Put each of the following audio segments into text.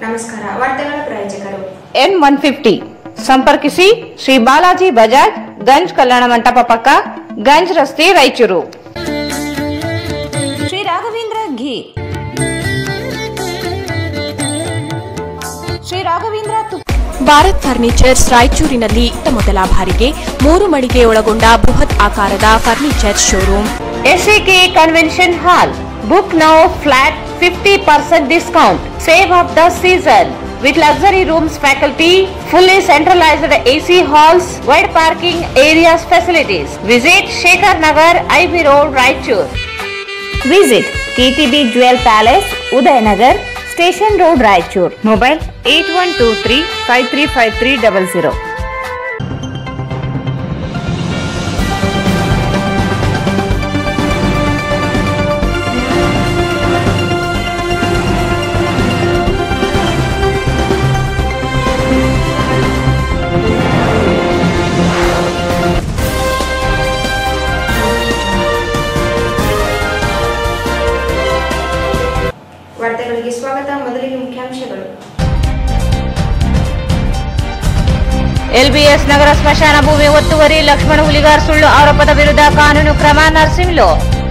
ನಮಸ್ಕಾರ ವಾರ್ತೆಗಳ ಪ್ರಾಯೋಜಕರು ಎನ್ ಒನ್ ಫಿಫ್ಟಿ ಸಂಪರ್ಕಿಸಿ ಶ್ರೀ ಬಾಲಾಜಿ ಬಜಾಜ್ ಗಂಜ್ ಕಲ್ಯಾಣ ಮಂಟಪ ಪಕ್ಕ ಗಂಜ್ ರಸ್ತೆ ರಾಯಚೂರು ಶ್ರೀ ರಾಘವೇಂದ್ರ ಘೀ ಶ್ರೀ ರಾಘವೇಂದ್ರ ತುಪ್ಪ ಭಾರತ್ ಫರ್ನಿಚರ್ಸ್ ರಾಯಚೂರಿನಲ್ಲಿ ಇತ್ತ ಮೊದಲ ಬಾರಿಗೆ ಮೂರು ಮಳಿಗೆ ಒಳಗೊಂಡ ಬೃಹತ್ ಆಕಾರದ furniture showroom SAK convention hall book now flat fifty percent discount save of the season with luxury rooms faculty, fully centralized AC halls, wide parking areas facilities. Visit Shekhar Nagar, IB Road, Raichur. Visit KTB Jewel Palace, Udayanagar, Station Road, Raichur. Mobile 8123 535300. ವಾರ್ತೆಗಳಿಗೆ ಸ್ವಾಗತ ಮೊದಲಿಗೆ ಮುಖ್ಯಾಂಶಗಳು LBS ನಗರ ಸ್ಮಶಾನ ಭೂಮಿ ಒತ್ತುವರಿ ಲಕ್ಷ್ಮಣ ಹುಲಿಗಾರ್ ಸುಳ್ಳು ಆರೋಪದ ವಿರುದ್ಧ ಕಾನೂನು ಕ್ರಮ ನರಸಿಂಹಲು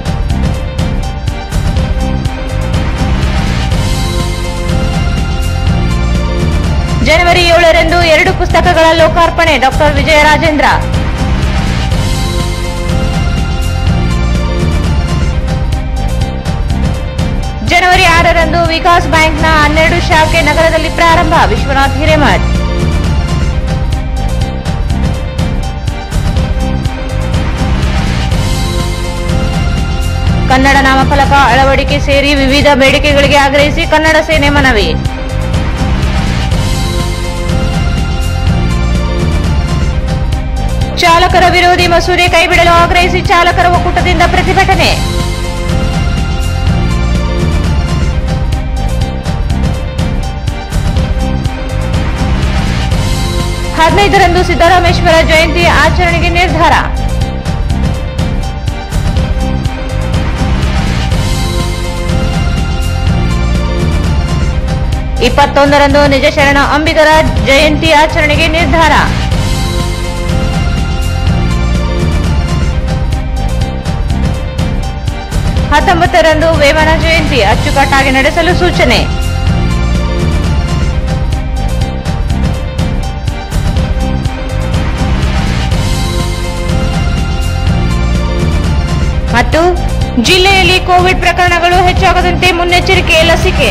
ಜನವರಿ ಏಳರಂದು ಎರಡು ಪುಸ್ತಕಗಳ ಲೋಕಾರ್ಪಣೆ ಡಾಕ್ಟರ್ ವಿಜಯ ರಾಜೇಂದ್ರ ಜನವರಿ ಆರರಂದು ವಿಕಾಸ್ ಬ್ಯಾಂಕ್ನ ಹನ್ನೆರಡು ಶಾಖೆ ನಗರದಲ್ಲಿ ಪ್ರಾರಂಭ ವಿಶ್ವನಾಥ್ ಹಿರೇಮಠ್ ಕನ್ನಡ ನಾಮಫಲಕ ಅಳವಡಿಕೆ ಸೇರಿ ವಿವಿಧ ಬೇಡಿಕೆಗಳಿಗೆ ಆಗ್ರಹಿಸಿ ಕನ್ನಡ ಸೇನೆ ಮನವಿ ಚಾಲಕರ ವಿರೋಧಿ ಮಸೂದೆ ಕೈಬಿಡಲು ಆಗ್ರಹಿಸಿ ಚಾಲಕರ ಒಕ್ಕೂಟದಿಂದ ಪ್ರತಿಭಟನೆ ಹದಿನೈದರಂದು ಸಿದ್ದರಾಮೇಶ್ವರ ಜಯಂತಿ ಆಚರಣೆಗೆ ನಿರ್ಧಾರ ಇಪ್ಪತ್ತೊಂದರಂದು ನಿಜ ಶರಣ ಅಂಬಿಗರ ಜಯಂತಿ ಆಚರಣೆಗೆ ನಿರ್ಧಾರ ಹತ್ತೊಂಬತ್ತರಂದು ವೇಮನ ಜಯಂತಿ ಅಚ್ಚುಕಟ್ಟಾಗಿ ನಡೆಸಲು ಸೂಚನೆ ಮತ್ತು ಜಿಲ್ಲೆಯಲ್ಲಿ ಕೋವಿಡ್ ಪ್ರಕರಣಗಳು ಹೆಚ್ಚಾಗದಂತೆ ಮುನ್ನೆಚ್ಚರಿಕೆ ಲಸಿಕೆ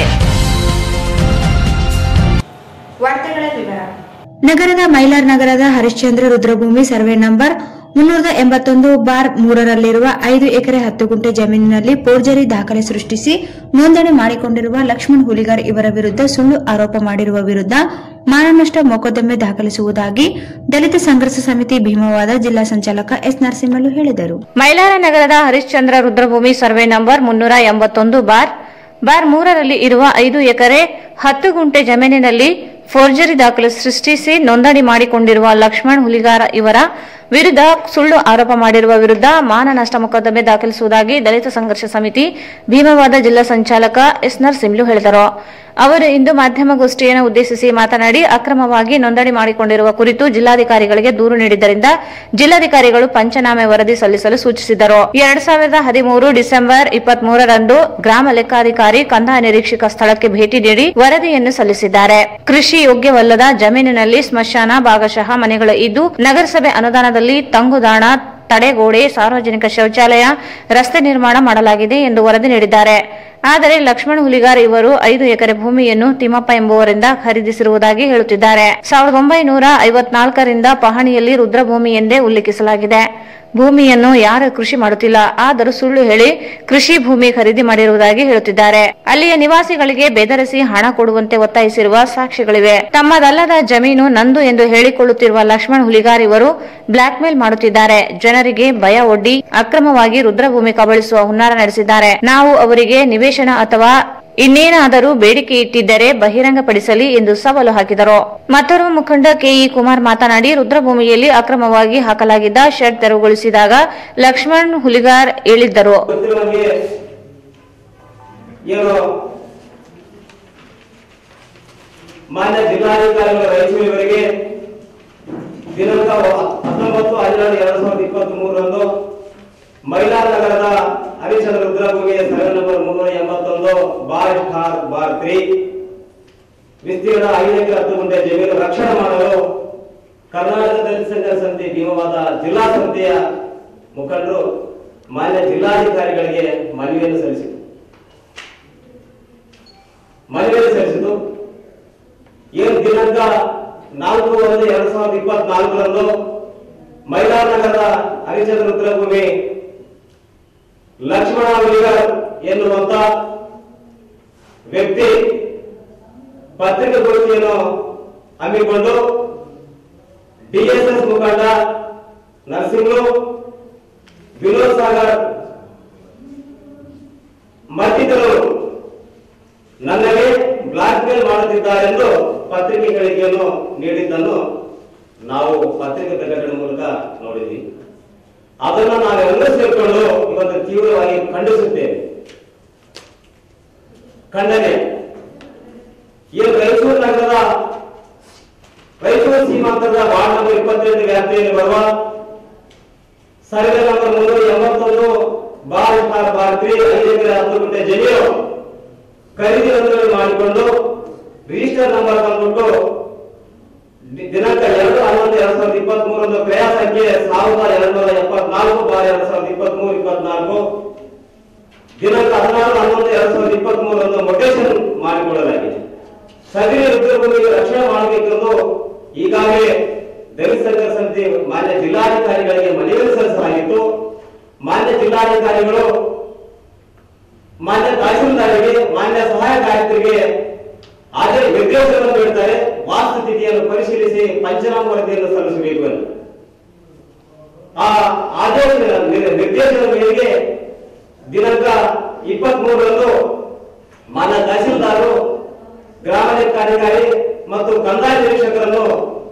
ವಾರ್ತೆಗಳ ವಿವರ ನಗರದ ಮೈಲಾರ್ ನಗರದ ಹರಿಶ್ಚಂದ್ರ ರುದ್ರಭೂಮಿ ಸರ್ವೆ ನಂಬರ್ ಮುನ್ನೂರ ಎಂಬತ್ತೊಂದು ಬಾರ್ ಮೂರರಲ್ಲಿರುವ ಐದು ಎಕರೆ ಹತ್ತು ಗುಂಟೆ ಜಮೀನಿನಲ್ಲಿ ಫೋರ್ಜರಿ ದಾಖಲೆ ಸೃಷ್ಟಿಸಿ ನೋಂದಣಿ ಮಾಡಿಕೊಂಡಿರುವ ಲಕ್ಷ್ಮಣ್ ಹುಲಿಗಾರ್ ಇವರ ವಿರುದ್ಧ ಸುಳ್ಳು ಆರೋಪ ಮಾಡಿರುವ ವಿರುದ್ಧ ಮಾನನಷ್ಟ ಮೊಕದ್ದಮೆ ದಾಖಲಿಸುವುದಾಗಿ ದಲಿತ ಸಂಘರ್ಷ ಸಮಿತಿ ಭೀಮವಾದ ಜಿಲ್ಲಾ ಸಂಚಾಲಕ ಎಸ್ ನರಸಿಂಹಲು ಹೇಳಿದರು ಮೈಲಾರ ನಗರದ ಹರಿಶ್ಚಂದ್ರ ರುದ್ರಭೂಮಿ ಸರ್ವೆ ನಂಬರ್ ಮುನ್ನೂರ ಎಂಬತ್ತೊಂದು ಬಾರ್ ಬಾರ್ ಮೂರರಲ್ಲಿ ಇರುವ ಐದು ಎಕರೆ ಹತ್ತು ಗುಂಟೆ ಜಮೀನಿನಲ್ಲಿ ಫೋರ್ಜರಿ ದಾಖಲೆ ಸೃಷ್ಟಿಸಿ ನೋಂದಣಿ ಮಾಡಿಕೊಂಡಿರುವ ಲಕ್ಷ್ಮಣ್ ಹುಲಿಗಾರ ಇವರ ವಿರುದ್ಧ ಸುಳ್ಳು ಆರೋಪ ಮಾಡಿರುವ ವಿರುದ್ಧ ಮಾನನಷ್ಟ ಮೊಕದ್ದಮೆ ದಾಖಲಿಸುವುದಾಗಿ ದಲಿತ ಸಂಘರ್ಷ ಸಮಿತಿ ಭೀಮವಾದ ಜಿಲ್ಲಾ ಸಂಚಾಲಕ ಎಸ್ ನರಸಿಂಹಲು ಹೇಳಿದರು ಅವರು ಇಂದು ಮಾಧ್ಯಮಗೋಷ್ಠಿಯನ್ನು ಉದ್ದೇಶಿಸಿ ಮಾತನಾಡಿ ಅಕ್ರಮವಾಗಿ ನೋಂದಣಿ ಮಾಡಿಕೊಂಡಿರುವ ಕುರಿತು ಜಿಲ್ಲಾಧಿಕಾರಿಗಳಿಗೆ ದೂರು ನೀಡಿದ್ದರಿಂದ ಜಿಲ್ಲಾಧಿಕಾರಿಗಳು ಪಂಚನಾಮೆ ವರದಿ ಸಲ್ಲಿಸಲು ಸೂಚಿಸಿದರು ಎರಡ್ ಸಾವಿರದ ಹದಿಮೂರು ಡಿಸೆಂಬರ್ ಇಪ್ಪತ್ಮೂರರಂದು ಗ್ರಾಮ ಲೆಕ್ಕಾಧಿಕಾರಿ ಕಂದಾಯ ನಿರೀಕ್ಷಕ ಸ್ಥಳಕ್ಕೆ ಭೇಟಿ ನೀಡಿ ವರದಿಯನ್ನು ಸಲ್ಲಿಸಿದ್ದಾರೆ ಕೃಷಿ ಯೋಗ್ಯವಲ್ಲದ ಜಮೀನಿನಲ್ಲಿ ಸ್ಮಶಾನ ಭಾಗಶಃ ಮನೆಗಳು ಇದ್ದು ನಗರಸಭೆ ಅನುದಾನದಲ್ಲಿ ತಂಗುದಾಣ ತಡೆಗೋಡೆ ಸಾರ್ವಜನಿಕ ಶೌಚಾಲಯ ರಸ್ತೆ ನಿರ್ಮಾಣ ಮಾಡಲಾಗಿದೆ ಎಂದು ವರದಿ ನೀಡಿದ್ದಾರೆ ಆದರೆ ಲಕ್ಷ್ಮಣ್ ಹುಲಿಗಾರ್ ಇವರು ಐದು ಎಕರೆ ಭೂಮಿಯನ್ನು ತಿಮ್ಮಪ್ಪ ಎಂಬುವರಿಂದ ಖರೀದಿಸಿರುವುದಾಗಿ ಹೇಳುತ್ತಿದ್ದಾರೆ ಸಾವಿರದ ಒಂಬೈನೂರ ಐವತ್ನಾಲ್ಕರಿಂದ ಪಹಣಿಯಲ್ಲಿ ರುದ್ರಭೂಮಿ ಎಂದೇ ಉಲ್ಲೇಖಿಸಲಾಗಿದೆ ಭೂಮಿಯನ್ನು ಯಾರು ಕೃಷಿ ಮಾಡುತ್ತಿಲ್ಲ ಆದರೂ ಸುಳ್ಳು ಹೇಳಿ ಕೃಷಿ ಭೂಮಿ ಖರೀದಿ ಮಾಡಿರುವುದಾಗಿ ಹೇಳುತ್ತಿದ್ದಾರೆ ಅಲ್ಲಿಯ ನಿವಾಸಿಗಳಿಗೆ ಬೆದರಿಸಿ ಹಣ ಕೊಡುವಂತೆ ಒತ್ತಾಯಿಸಿರುವ ಸಾಕ್ಷಿಗಳಿವೆ ತಮ್ಮದಲ್ಲದ ಜಮೀನು ನಂದು ಎಂದು ಹೇಳಿಕೊಳ್ಳುತ್ತಿರುವ ಲಕ್ಷ್ಮಣ್ ಹುಲಿಗಾರ್ ಇವರು ಬ್ಲಾಕ್ ಮೇಲ್ ಮಾಡುತ್ತಿದ್ದಾರೆ ಜನರಿಗೆ ಭಯ ಒಡ್ಡಿ ಅಕ್ರಮವಾಗಿ ರುದ್ರಭೂಮಿ ಕಬಳಿಸುವ ಹುನ್ನಾರ ನಡೆಸಿದ್ದಾರೆ ನಾವು ಅವರಿಗೆ ನಿವೇಶನ ಅಥವಾ ಇನ್ನೇನಾದರೂ ಬೇಡಿಕೆ ಇಟ್ಟಿದ್ದರೆ ಬಹಿರಂಗಪಡಿಸಲಿ ಎಂದು ಸವಾಲು ಹಾಕಿದರು ಮತ್ತೋರ್ವ ಮುಖಂಡ ಕೆಇ ಕುಮಾರ್ ಮಾತನಾಡಿ ರುದ್ರಭೂಮಿಯಲ್ಲಿ ಅಕ್ರಮವಾಗಿ ಹಾಕಲಾಗಿದ್ದ ಶೆಡ್ ತೆರವುಗೊಳಿಸಿದಾಗ ಲಕ್ಷ್ಮಣ್ ಹುಲಿಗಾರ್ ಹೇಳಿದ್ದರು ಗೊತ್ತಿರುವಂಗೆ ಏನು ಮಾನ್ಯ ಜಿಲ್ಲಾಧಿಕಾರಿಗಳ ರಾಯಚೂರಿವರೆಗೆ ದಿನಾಂಕ ಹತ್ತೊಂಬತ್ತು ಹನ್ನೆರಡು ಎರಡ್ ಸಾವಿರದ ಇಪ್ಪತ್ತ್ ಮೂರರಂದು ಮೈಲಾರ ನಗರದ ಹರಿಚಂದ್ರ ರುದ್ರಭೂಮಿಯ ಸರ್ವೆ ನಂಬರ್ ಮುನ್ನೂರ ಎಂಬತ್ತೊಂದು ಬಾರ್ ಸ್ಟಾರ್ ಬಾರ್ ತ್ರೀ ವಿಸ್ತೀರ್ಣ ಐದು ಎಕರೆ ಹತ್ತು ಗುಂಟೆ ಜಮೀನು ರಕ್ಷಣೆ ಮಾಡಲು ಕರ್ನಾಟಕ ದಲಿತ ಸಂಘರ್ಷ ಸಮಿತಿ ಭೀಮವಾದ ಜಿಲ್ಲಾ ಸಮಿತಿಯ ಮುಖಂಡರು ಮಾನ್ಯ ಜಿಲ್ಲಾಧಿಕಾರಿಗಳಿಗೆ ಮನವಿಯನ್ನು ಸಲ್ಲಿಸಿತು ಮನವಿಯನ್ನು ಸಲ್ಲಿಸಿತು ಏನು ದಿನಾಂಕ ನಾಲ್ಕು ಒಂದು ಎರಡ್ ಸಾವಿರದ ಇಪ್ಪತ್ನಾಲ್ಕರಂದು ಮೈಲಾರ ನಗರದ ಹರಿಚಂದ್ರ ರುದ್ರಭೂಮಿ ಲಕ್ಷ್ಮಣ ಹುಲಿಗರ್ ಎನ್ನುವಂತ ವ್ಯಕ್ತಿ ಪತ್ರಿಕಾಗೋಷ್ಠಿಯನ್ನು ಹಮ್ಮಿಕೊಂಡು ಡಿಎಸ್ಎಸ್ ಮುಖಂಡ ನರಸಿಂಹರು ವಿನೋದ್ ಸಾಗರ್ ಮತ್ತಿತರರು ನನ್ನಲ್ಲಿ ಬ್ಲಾಕ್ ಮೇಲ್ ಮಾಡುತ್ತಿದ್ದಾರೆಂದು ಪತ್ರಿಕೆ ಹೇಳಿಕೆಯನ್ನು ನೀಡಿದ್ದನ್ನು ನಾವು ಪತ್ರಿಕೆ ಪ್ರಕಟಣೆ ಮೂಲಕ ನೋಡಿದ್ವಿ ಅದನ್ನು ನಾವೆಲ್ಲರೂ ಸೇರ್ಕೊಂಡು ಇವತ್ತು ತೀವ್ರವಾಗಿ ಖಂಡಿಸುತ್ತೇವೆ ಖಂಡನೆ ಈ ರಾಯಚೂರು ನಗರದ ರಾಯಚೂರು ಸೀಮಾಂತರದ ವಾರ್ಡ್ ನಂಬರ್ ಇಪ್ಪತ್ತೆಂಟು ವ್ಯಾಪ್ತಿಯಲ್ಲಿ ಬರುವ ಸರ್ವೆ ನಂಬರ್ ಮುನ್ನೂರ ಎಂಬತ್ತೊಂದು ಬಾರ್ ಸ್ಟಾರ್ ಬಾರ್ ತ್ರೀ ಐದು ಎಕರೆ ಹತ್ತು ಗುಂಟೆ ಜಮೀನು ಖರೀದಿ ನೋಂದಣಿ ಮಾಡಿಕೊಂಡು ರಿಜಿಸ್ಟರ್ ನಂಬರ್ ಬಂದ್ಬಿಟ್ಟು ದಿ- ದಿನಾಂಕ ಎರಡು ಹನ್ನೊಂದು ಎರಡ್ ಸಾವಿರದ ಇಪ್ಪತ್ತ್ ಮೂರರಂದು ಕ್ರಯ ಸಂಖ್ಯೆ ಸಾವಿರದ ಎರಡು ನೂರ ಎಪ್ಪತ್ನಾಲ್ಕು ಬಾರ್ ಎರಡ್ ಸಾವಿರದ ಇಪ್ಪತ್ತ್ ಮೂರು ಇಪ್ಪತ್ನಾಲ್ಕು ದಿನಾಂಕ ಹದಿನಾರು ಹನ್ನೊಂದು ಎರಡ್ ಸಾವಿರದ ಇಪ್ಪತ್ತ್ ಮೂರರಂದು ಮೊಟೇಷನ್ ಮಾಡಿಕೊಳ್ಳಲಾಗಿದೆ ಸದರಿ ರುದ್ರಭೂಮಿಗೆ ರಕ್ಷಣೆ ಮಾಡಬೇಕೆಂದು ಈಗಾಗಲೇ ದಲಿತ ಸಂಘರ್ಷ ಸಮಿತಿ ಮಾನ್ಯ ಜಿಲ್ಲಾಧಿಕಾರಿಗಳಿಗೆ ಮನವಿ ಸಲ್ಲಿಸಲಾಗಿತ್ತು ಮಾನ್ಯ ಜಿಲ್ಲಾಧಿಕಾರಿಗಳು ಮಾನ್ಯ ತಹಸೀಲ್ದಾರಿಗೆ ಮಾನ್ಯ ಸಹಾಯಕ ಆಯುಕ್ತರಿಗೆ ಅದೇ ನಿರ್ದೇಶನವನ್ನು ನೀಡುತ್ತಾರೆ ವಾಸ್ತು ಸ್ಥಿತಿಯನ್ನು ಪರಿಶೀಲಿಸಿ ಪಂಚನಾಮ ವರದಿಯನ್ನು ಸಲ್ಲಿಸಬೇಕು ಎಂದು ಆ ಆದೇಶ ನಿರ್- ನಿರ್ದೇಶನದ ಮೇರೆಗೆ ದಿನಾಂಕ ಇಪ್ಪತ್ತ್ ಮೂರರಂದು ಮಾನ್ಯ ತಹಸೀಲ್ದಾರರು ಗ್ರಾಮ ಲೆಕ್ಕಾಧಿಕಾರಿ ಮತ್ತು ಕಂದಾಯ ನಿರೀಕ್ಷಕರನ್ನು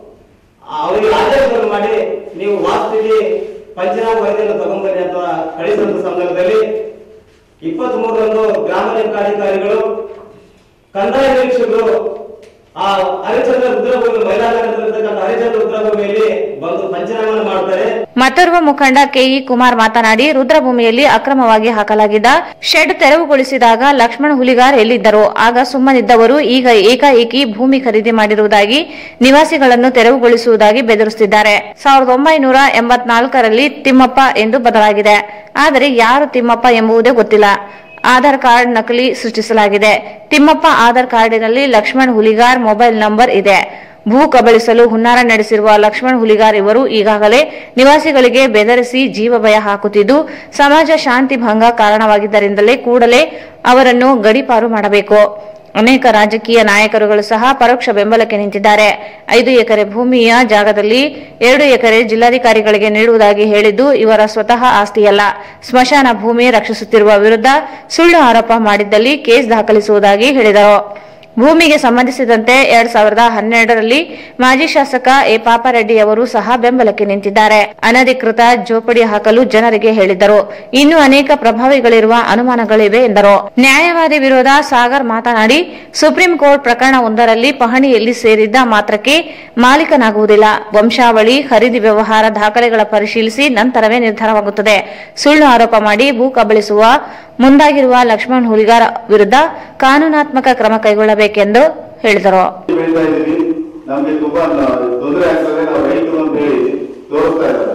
ಅವರಿಗೆ ಆದೇಶವನ್ನು ಮಾಡಿ ನೀವು ವಾಸ್ತುವಿಗೆ ಪಂಚನಾಮ ವರದಿಯನ್ನು ತಗೊಂಡ್ಬನ್ನಿ ಅಂತ ಕಳಿಸಿದ ಸಂದರ್ಭದಲ್ಲಿ ಇಪ್ಪತ್ತ್ ಮೂರರಂದು ಗ್ರಾಮ ಲೆಕ್ಕಾಧಿಕಾರಿಗಳು ಕಂದಾಯ ನಿರೀಕ್ಷಕರು ಆ ಹರಿಚಂದ್ರ ರುದ್ರಭೂಮಿ ಮೈಲಾರದಲ್ಲಿರ್ತಕ್ಕಂಥ ಹರಿಚಂದ್ರ ರುದ್ರಭೂಮಿಯಲ್ಲಿ ಬಂದು ಪಂಚನಾಮವನ್ನು ಮಾಡ್ತಾರೆ ಮತ್ತೋರ್ವ ಮುಖಂಡ ಕೆಇ ಕುಮಾರ್ ಮಾತನಾಡಿ ರುದ್ರಭೂಮಿಯಲ್ಲಿ ಅಕ್ರಮವಾಗಿ ಹಾಕಲಾಗಿದ್ದ ಶೆಡ್ ತೆರವುಗೊಳಿಸಿದಾಗ ಲಕ್ಷ್ಮಣ ಹುಲಿಗಾರ್ ಎಲ್ಲಿದ್ದರು ಆಗ ಸುಮ್ಮನಿದ್ದವರು ಈಗ ಏಕಾಏಕಿ ಭೂಮಿ ಖರೀದಿ ಮಾಡಿರುವುದಾಗಿ ನಿವಾಸಿಗಳನ್ನು ತೆರವುಗೊಳಿಸುವುದಾಗಿ ಬೆದರಿಸುತ್ತಿದ್ದಾರೆ ಸಾವಿರದ ಒಂಬೈನೂರ ಎಂಬತ್ನಾಲ್ಕರಲ್ಲಿ ತಿಮ್ಮಪ್ಪ ಎಂದು ಬದಲಾಗಿದೆ ಆದರೆ ಯಾರು ತಿಮ್ಮಪ್ಪ ಎಂಬುದೇ ಗೊತ್ತಿಲ್ಲ ಆಧಾರ್ ಕಾರ್ಡ್ ನಕಲಿ ಸೃಷ್ಟಿಸಲಾಗಿದೆ ತಿಮ್ಮಪ್ಪ ಆಧಾರ್ ಕಾರ್ಡಿನಲ್ಲಿ ಲಕ್ಷ್ಮಣ್ ಹುಲಿಗಾರ್ ಮೊಬೈಲ್ ನಂಬರ್ ಇದೆ ಭೂ ಕಬಳಿಸಲು ಹುನ್ನಾರ ನಡೆಸಿರುವ ಲಕ್ಷ್ಮಣ್ ಹುಲಿಗಾರ್ ಇವರು ಈಗಾಗಲೇ ನಿವಾಸಿಗಳಿಗೆ ಬೆದರಿಸಿ ಜೀವ ಭಯ ಹಾಕುತ್ತಿದ್ದು ಸಮಾಜ ಶಾಂತಿ ಭಂಗ ಕಾರಣವಾಗಿದ್ದರಿಂದಲೇ ಕೂಡಲೇ ಅವರನ್ನು ಗಡೀಪಾರು ಮಾಡಬೇಕು ಅನೇಕ ರಾಜಕೀಯ ನಾಯಕರುಗಳು ಸಹ ಪರೋಕ್ಷ ಬೆಂಬಲಕ್ಕೆ ನಿಂತಿದ್ದಾರೆ ಐದು ಎಕರೆ ಭೂಮಿಯ ಜಾಗದಲ್ಲಿ ಎರಡು ಎಕರೆ ಜಿಲ್ಲಾಧಿಕಾರಿಗಳಿಗೆ ನೀಡುವುದಾಗಿ ಹೇಳಿದ್ದು ಇವರ ಸ್ವತಃ ಆಸ್ತಿಯಲ್ಲ ಸ್ಮಶಾನ ಭೂಮಿ ರಕ್ಷಿಸುತ್ತಿರುವ ವಿರುದ್ಧ ಸುಳ್ಳು ಆರೋಪ ಮಾಡಿದ್ದಲ್ಲಿ ಕೇಸ್ ದಾಖಲಿಸುವುದಾಗಿ ಹೇಳಿದರು ಭೂಮಿಗೆ ಸಂಬಂಧಿಸಿದಂತೆ ಎರಡ್ ಸಾವಿರದ ಹನ್ನೆರಡರಲ್ಲಿ ಮಾಜಿ ಶಾಸಕ ಎ ಪಾಪಾರೆಡ್ಡಿ ಅವರು ಸಹ ಬೆಂಬಲಕ್ಕೆ ನಿಂತಿದ್ದಾರೆ ಅನಧಿಕೃತ ಜೋಪಡಿ ಹಾಕಲು ಜನರಿಗೆ ಹೇಳಿದ್ದರು ಇನ್ನು ಅನೇಕ ಪ್ರಭಾವಿಗಳಿರುವ ಅನುಮಾನಗಳಿವೆ ಎಂದರು ನ್ಯಾಯವಾದಿ ವಿರೋಧ ಸಾಗರ್ ಮಾತನಾಡಿ ಸುಪ್ರೀಂ ಕೋರ್ಟ್ ಪ್ರಕರಣ ಒಂದರಲ್ಲಿ ಪಹಣಿಯಲ್ಲಿ ಸೇರಿದ್ದ ಮಾತ್ರಕ್ಕೆ ಮಾಲೀಕನಾಗುವುದಿಲ್ಲ ವಂಶಾವಳಿ ಖರೀದಿ ವ್ಯವಹಾರ ದಾಖಲೆಗಳ ಪರಿಶೀಲಿಸಿ ನಂತರವೇ ನಿರ್ಧಾರವಾಗುತ್ತದೆ ಸುಳ್ಳು ಆರೋಪ ಮಾಡಿ ಭೂ ಕಬಳಿಸುವ ಮುಂದಾಗಿರುವ ಲಕ್ಷ್ಮಣ್ ಹುಲಿಗಾರ್ ವಿರುದ್ಧ ಕಾನೂನಾತ್ಮಕ ಕ್ರಮ ಕೈಗೊಳ್ಳಬೇಕೆಂದು ಹೇಳಿದರು ಬೆಳೀತಾ ಇದ್ದೀವಿ ನಮ್ಗೆ ತುಂಬಾ ನ- ತೊಂದರೆ ಆಗ್ತದೆ ನಾವು ರೈತರು ಅಂತ ಹೇಳಿ ತೋರಿಸ್ತಾ ಇದ್ದಾರೆ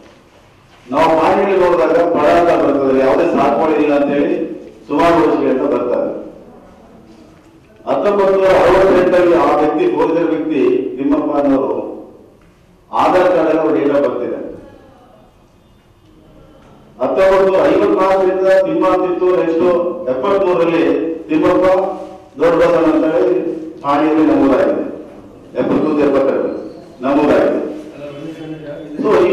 ನಾವು ಮಾಹಿತಿ ನೋಡಿದಾಗ ಬಡ ಅಂತ ಬರ್ತದೆ ಯಾವುದೇ ಸಾಗುವಳಿ ಅಂತ ಹೇಳಿ ಸುಮಾರು ವರ್ಷಗಳು ಅಂತ ಬರ್ತಾರೆ ಹತ್ತೊಂಬತ್ತು ನೂರ ಅರವತ್ತೆಂಟರಲ್ಲಿ ಆ ವ್ಯಕ್ತಿ ಫೋರ್ಜರ್ ವ್ಯಕ್ತಿ ತಿಮ್ಮಪ್ಪ ಅನ್ನೋರು ಆಧಾರ್ ಕಾರ್ಡ್ ಅಲ್ಲಿ ಅವ್ರ ಡೇಟ್ ಆಫ್ ಬರ್ತ್ ಇದೆ ಹತ್ತೊಂಬತ್ತು ನೂರ ಐವತ್ನಾಲ್ಕರಿಂದ ತಿಮ್ಮ ಅಂತಿತ್ತು ನೆಕ್ಸ್ಟ್ ಎಪ್ಪತ್ತ್ ಮೂರರಲ್ಲಿ ತಿಮ್ಮಪ್ಪ ದೊಡ್ಡ ಬಸವಣ್ಣ ಅಂತ ಹೇಳಿ ಠಾಣೆಯಲ್ಲಿ ನಮೂದಾಗಿದೆ ಎಪ್ಪತ್ತೊಂದು ಎಪ್ಪತ್ತೆರಡು ನಮೂದಾಗಿದೆ ಸೊ ಈ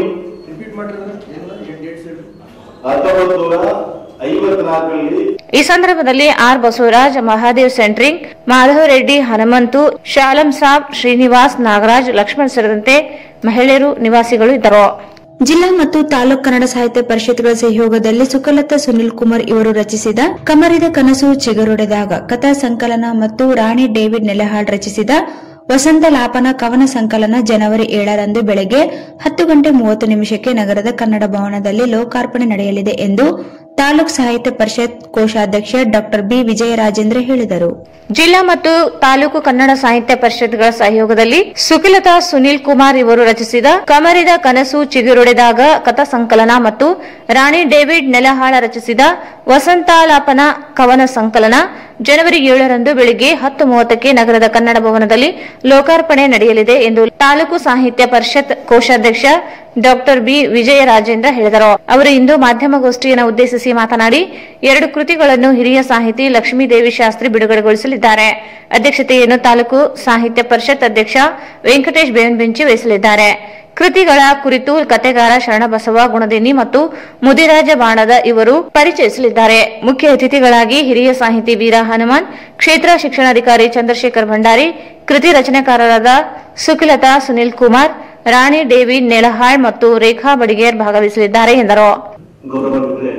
ಹತ್ತೊಂಬತ್ತು ನೂರ ಐವತ್ನಾಲ್ಕರಲ್ಲಿ ಈ ಸಂದರ್ಭದಲ್ಲಿ ಆರ್ ಬಸವರಾಜ್ ಮಹಾದೇವ್ ಸೆಂಟ್ರಿಂಗ್ ಮಾಧವ್ ರೆಡ್ಡಿ ಹನುಮಂತು ಶಾಲಂ ಸಾಬ್ ಶ್ರೀನಿವಾಸ್ ನಾಗರಾಜ್ ಲಕ್ಷ್ಮಣ್ ಸೇರಿದಂತೆ ಮಹಿಳೆಯರು ನಿವಾಸಿಗಳು ಇದ್ದರು ಜಿಲ್ಲಾ ಮತ್ತು ತಾಲೂಕ್ ಕನ್ನಡ ಸಾಹಿತ್ಯ ಪರಿಷತ್ಗಳ ಸಹಯೋಗದಲ್ಲಿ ಸುಕಲತಾ ಸುನಿಲ್ ಕುಮಾರ್ ಇವರು ರಚಿಸಿದ ಕಮರಿದ ಕನಸು ಚಿಗುರೊಡೆದಾಗ ಕಥಾ ಸಂಕಲನ ಮತ್ತು ರಾಣಿ ಡೇವಿಡ್ ನೆಲಹಾಳ್ ರಚಿಸಿದ ವಸಂತ ಲಾಪನ ಕವನ ಸಂಕಲನ ಜನವರಿ ಏಳರಂದು ಬೆಳಗ್ಗೆ ಹತ್ತು ಗಂಟೆ ಮೂವತ್ತು ನಿಮಿಷಕ್ಕೆ ನಗರದ ಕನ್ನಡ ಭವನದಲ್ಲಿ ಲೋಕಾರ್ಪಣೆ ನಡೆಯಲಿದೆ ಎಂದು ತಾಲೂಕ್ ಸಾಹಿತ್ಯ ಪರಿಷತ್ ಕೋಶಾಧ್ಯಕ್ಷ ಡಾಕ್ಟರ್ ಬಿ ವಿಜಯರಾಜೇಂದ್ರ ಹೇಳಿದರು ಜಿಲ್ಲಾ ಮತ್ತು ತಾಲೂಕು ಕನ್ನಡ ಸಾಹಿತ್ಯ ಪರಿಷತ್ಗಳ ಸಹಯೋಗದಲ್ಲಿ ಸುಖಿಲತಾ ಸುನೀಲ್ ಕುಮಾರ್ ಇವರು ರಚಿಸಿದ ಕಮರಿದ ಕನಸು ಚಿಗುರೊಡೆದಾಗ ಕಥಾ ಸಂಕಲನ ಮತ್ತು ರಾಣಿ ಡೇವಿಡ್ ನೆಲಹಾಳ ರಚಿಸಿದ ವಸಂತಾಲಾಪನ ಕವನ ಸಂಕಲನ ಜನವರಿ ಏಳರಂದು ಬೆಳಿಗ್ಗೆ ಹತ್ತು ಮೂವತ್ತಕ್ಕೆ ನಗರದ ಕನ್ನಡ ಭವನದಲ್ಲಿ ಲೋಕಾರ್ಪಣೆ ನಡೆಯಲಿದೆ ಎಂದು ತಾಲೂಕು ಸಾಹಿತ್ಯ ಪರಿಷತ್ ಕೋಶಾಧ್ಯಕ್ಷ ಡಾಕ್ಟರ್ ಬಿ ವಿಜಯರಾಜೇಂದ್ರ ಹೇಳಿದರು ಅವರು ಇಂದು ಮಾಧ್ಯಮಗೋಷ್ಠಿಯನ್ನು ಉದ್ದೇಶಿಸಿ ಮಾತನಾಡಿ ಎರಡು ಕೃತಿಗಳನ್ನು ಹಿರಿಯ ಸಾಹಿತಿ ಲಕ್ಷ್ಮೀದೇವಿ ಶಾಸ್ತ್ರಿ ಬಿಡುಗಡೆಗೊಳಿಸಲಿದ್ದಾರೆ ಅಧ್ಯಕ್ಷತೆಯನ್ನು ತಾಲೂಕು ಸಾಹಿತ್ಯ ಪರಿಷತ್ ಅಧ್ಯಕ್ಷ ವೆಂಕಟೇಶ್ ಬೇವನ್ಬೆಂಚಿ ವಹಿಸಲಿದ್ದಾರೆ ಕೃತಿಗಳ ಕುರಿತು ಕತೆಗಾರ ಶರಣಬಸವ ಗುಣದಿನಿ ಮತ್ತು ಮುದಿರಾಜ ಬಾಣದ ಇವರು ಪರಿಚಯಿಸಲಿದ್ದಾರೆ ಮುಖ್ಯ ಅತಿಥಿಗಳಾಗಿ ಹಿರಿಯ ಸಾಹಿತಿ ವೀರ ಹನುಮಾನ್ ಕ್ಷೇತ್ರ ಶಿಕ್ಷಣಾಧಿಕಾರಿ ಚಂದ್ರಶೇಖರ್ ಭಂಡಾರಿ ಕೃತಿ ರಚನೆಕಾರರಾದ ಸುಖಿಲತಾ ಸುನಿಲ್ ಕುಮಾರ್ ರಾಣಿ ಡೇವಿ ನೆಲಹಾಳ್ ಮತ್ತು ರೇಖಾ ಬಡಿಗೇರ್ ಭಾಗವಹಿಸಲಿದ್ದಾರೆ ಎಂದರು ಗೌರವಾನ್ವಿತರೆ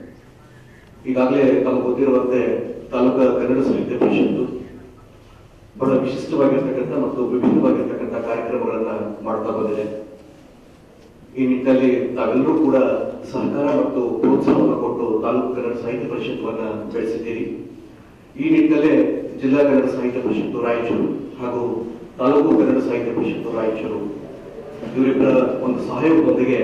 ಈಗಾಗಲೇ ತಮಗೆ ಗೊತ್ತಿರುವಂತೆ ತಾಲೂಕಾ ಕನ್ನಡ ಸಾಹಿತ್ಯ ಪರಿಷತ್ತು ಬಹಳ ವಿಶಿಷ್ಟವಾಗಿರ್ತಕ್ಕಂಥ ಮತ್ತು ವಿಭಿನ್ನವಾಗಿರ್ತಕ್ಕಂಥ ಕಾರ್ಯಕ್ರಮಗಳನ್ನ ಮಾಡ್ತಾ ಬಂದಿದೆ ಈ ನಿಟ್ಟಿನಲ್ಲಿ ತಾವೆಲ್ಲರೂ ಕೂಡ ಸಹಕಾರ ಮತ್ತು ಪ್ರೋತ್ಸಾಹವನ್ನು ಕೊಟ್ಟು ತಾಲೂಕು ಕನ್ನಡ ಸಾಹಿತ್ಯ ಪರಿಷತ್ತುವನ್ನ ಬೆಳೆಸಿದ್ದೀರಿ ಈ ನಿಟ್ಟಿನಲ್ಲೇ ಜಿಲ್ಲಾ ಕನ್ನಡ ಸಾಹಿತ್ಯ ಪರಿಷತ್ತು ರಾಯಚೂರು ಹಾಗೂ ತಾಲೂಕು ಕನ್ನಡ ಸಾಹಿತ್ಯ ಪರಿಷತ್ತು ರಾಯಚೂರು ಇವರಿಬ್ಬರ ಒಂದು ಸಹಯೋಗದೊಂದಿಗೆ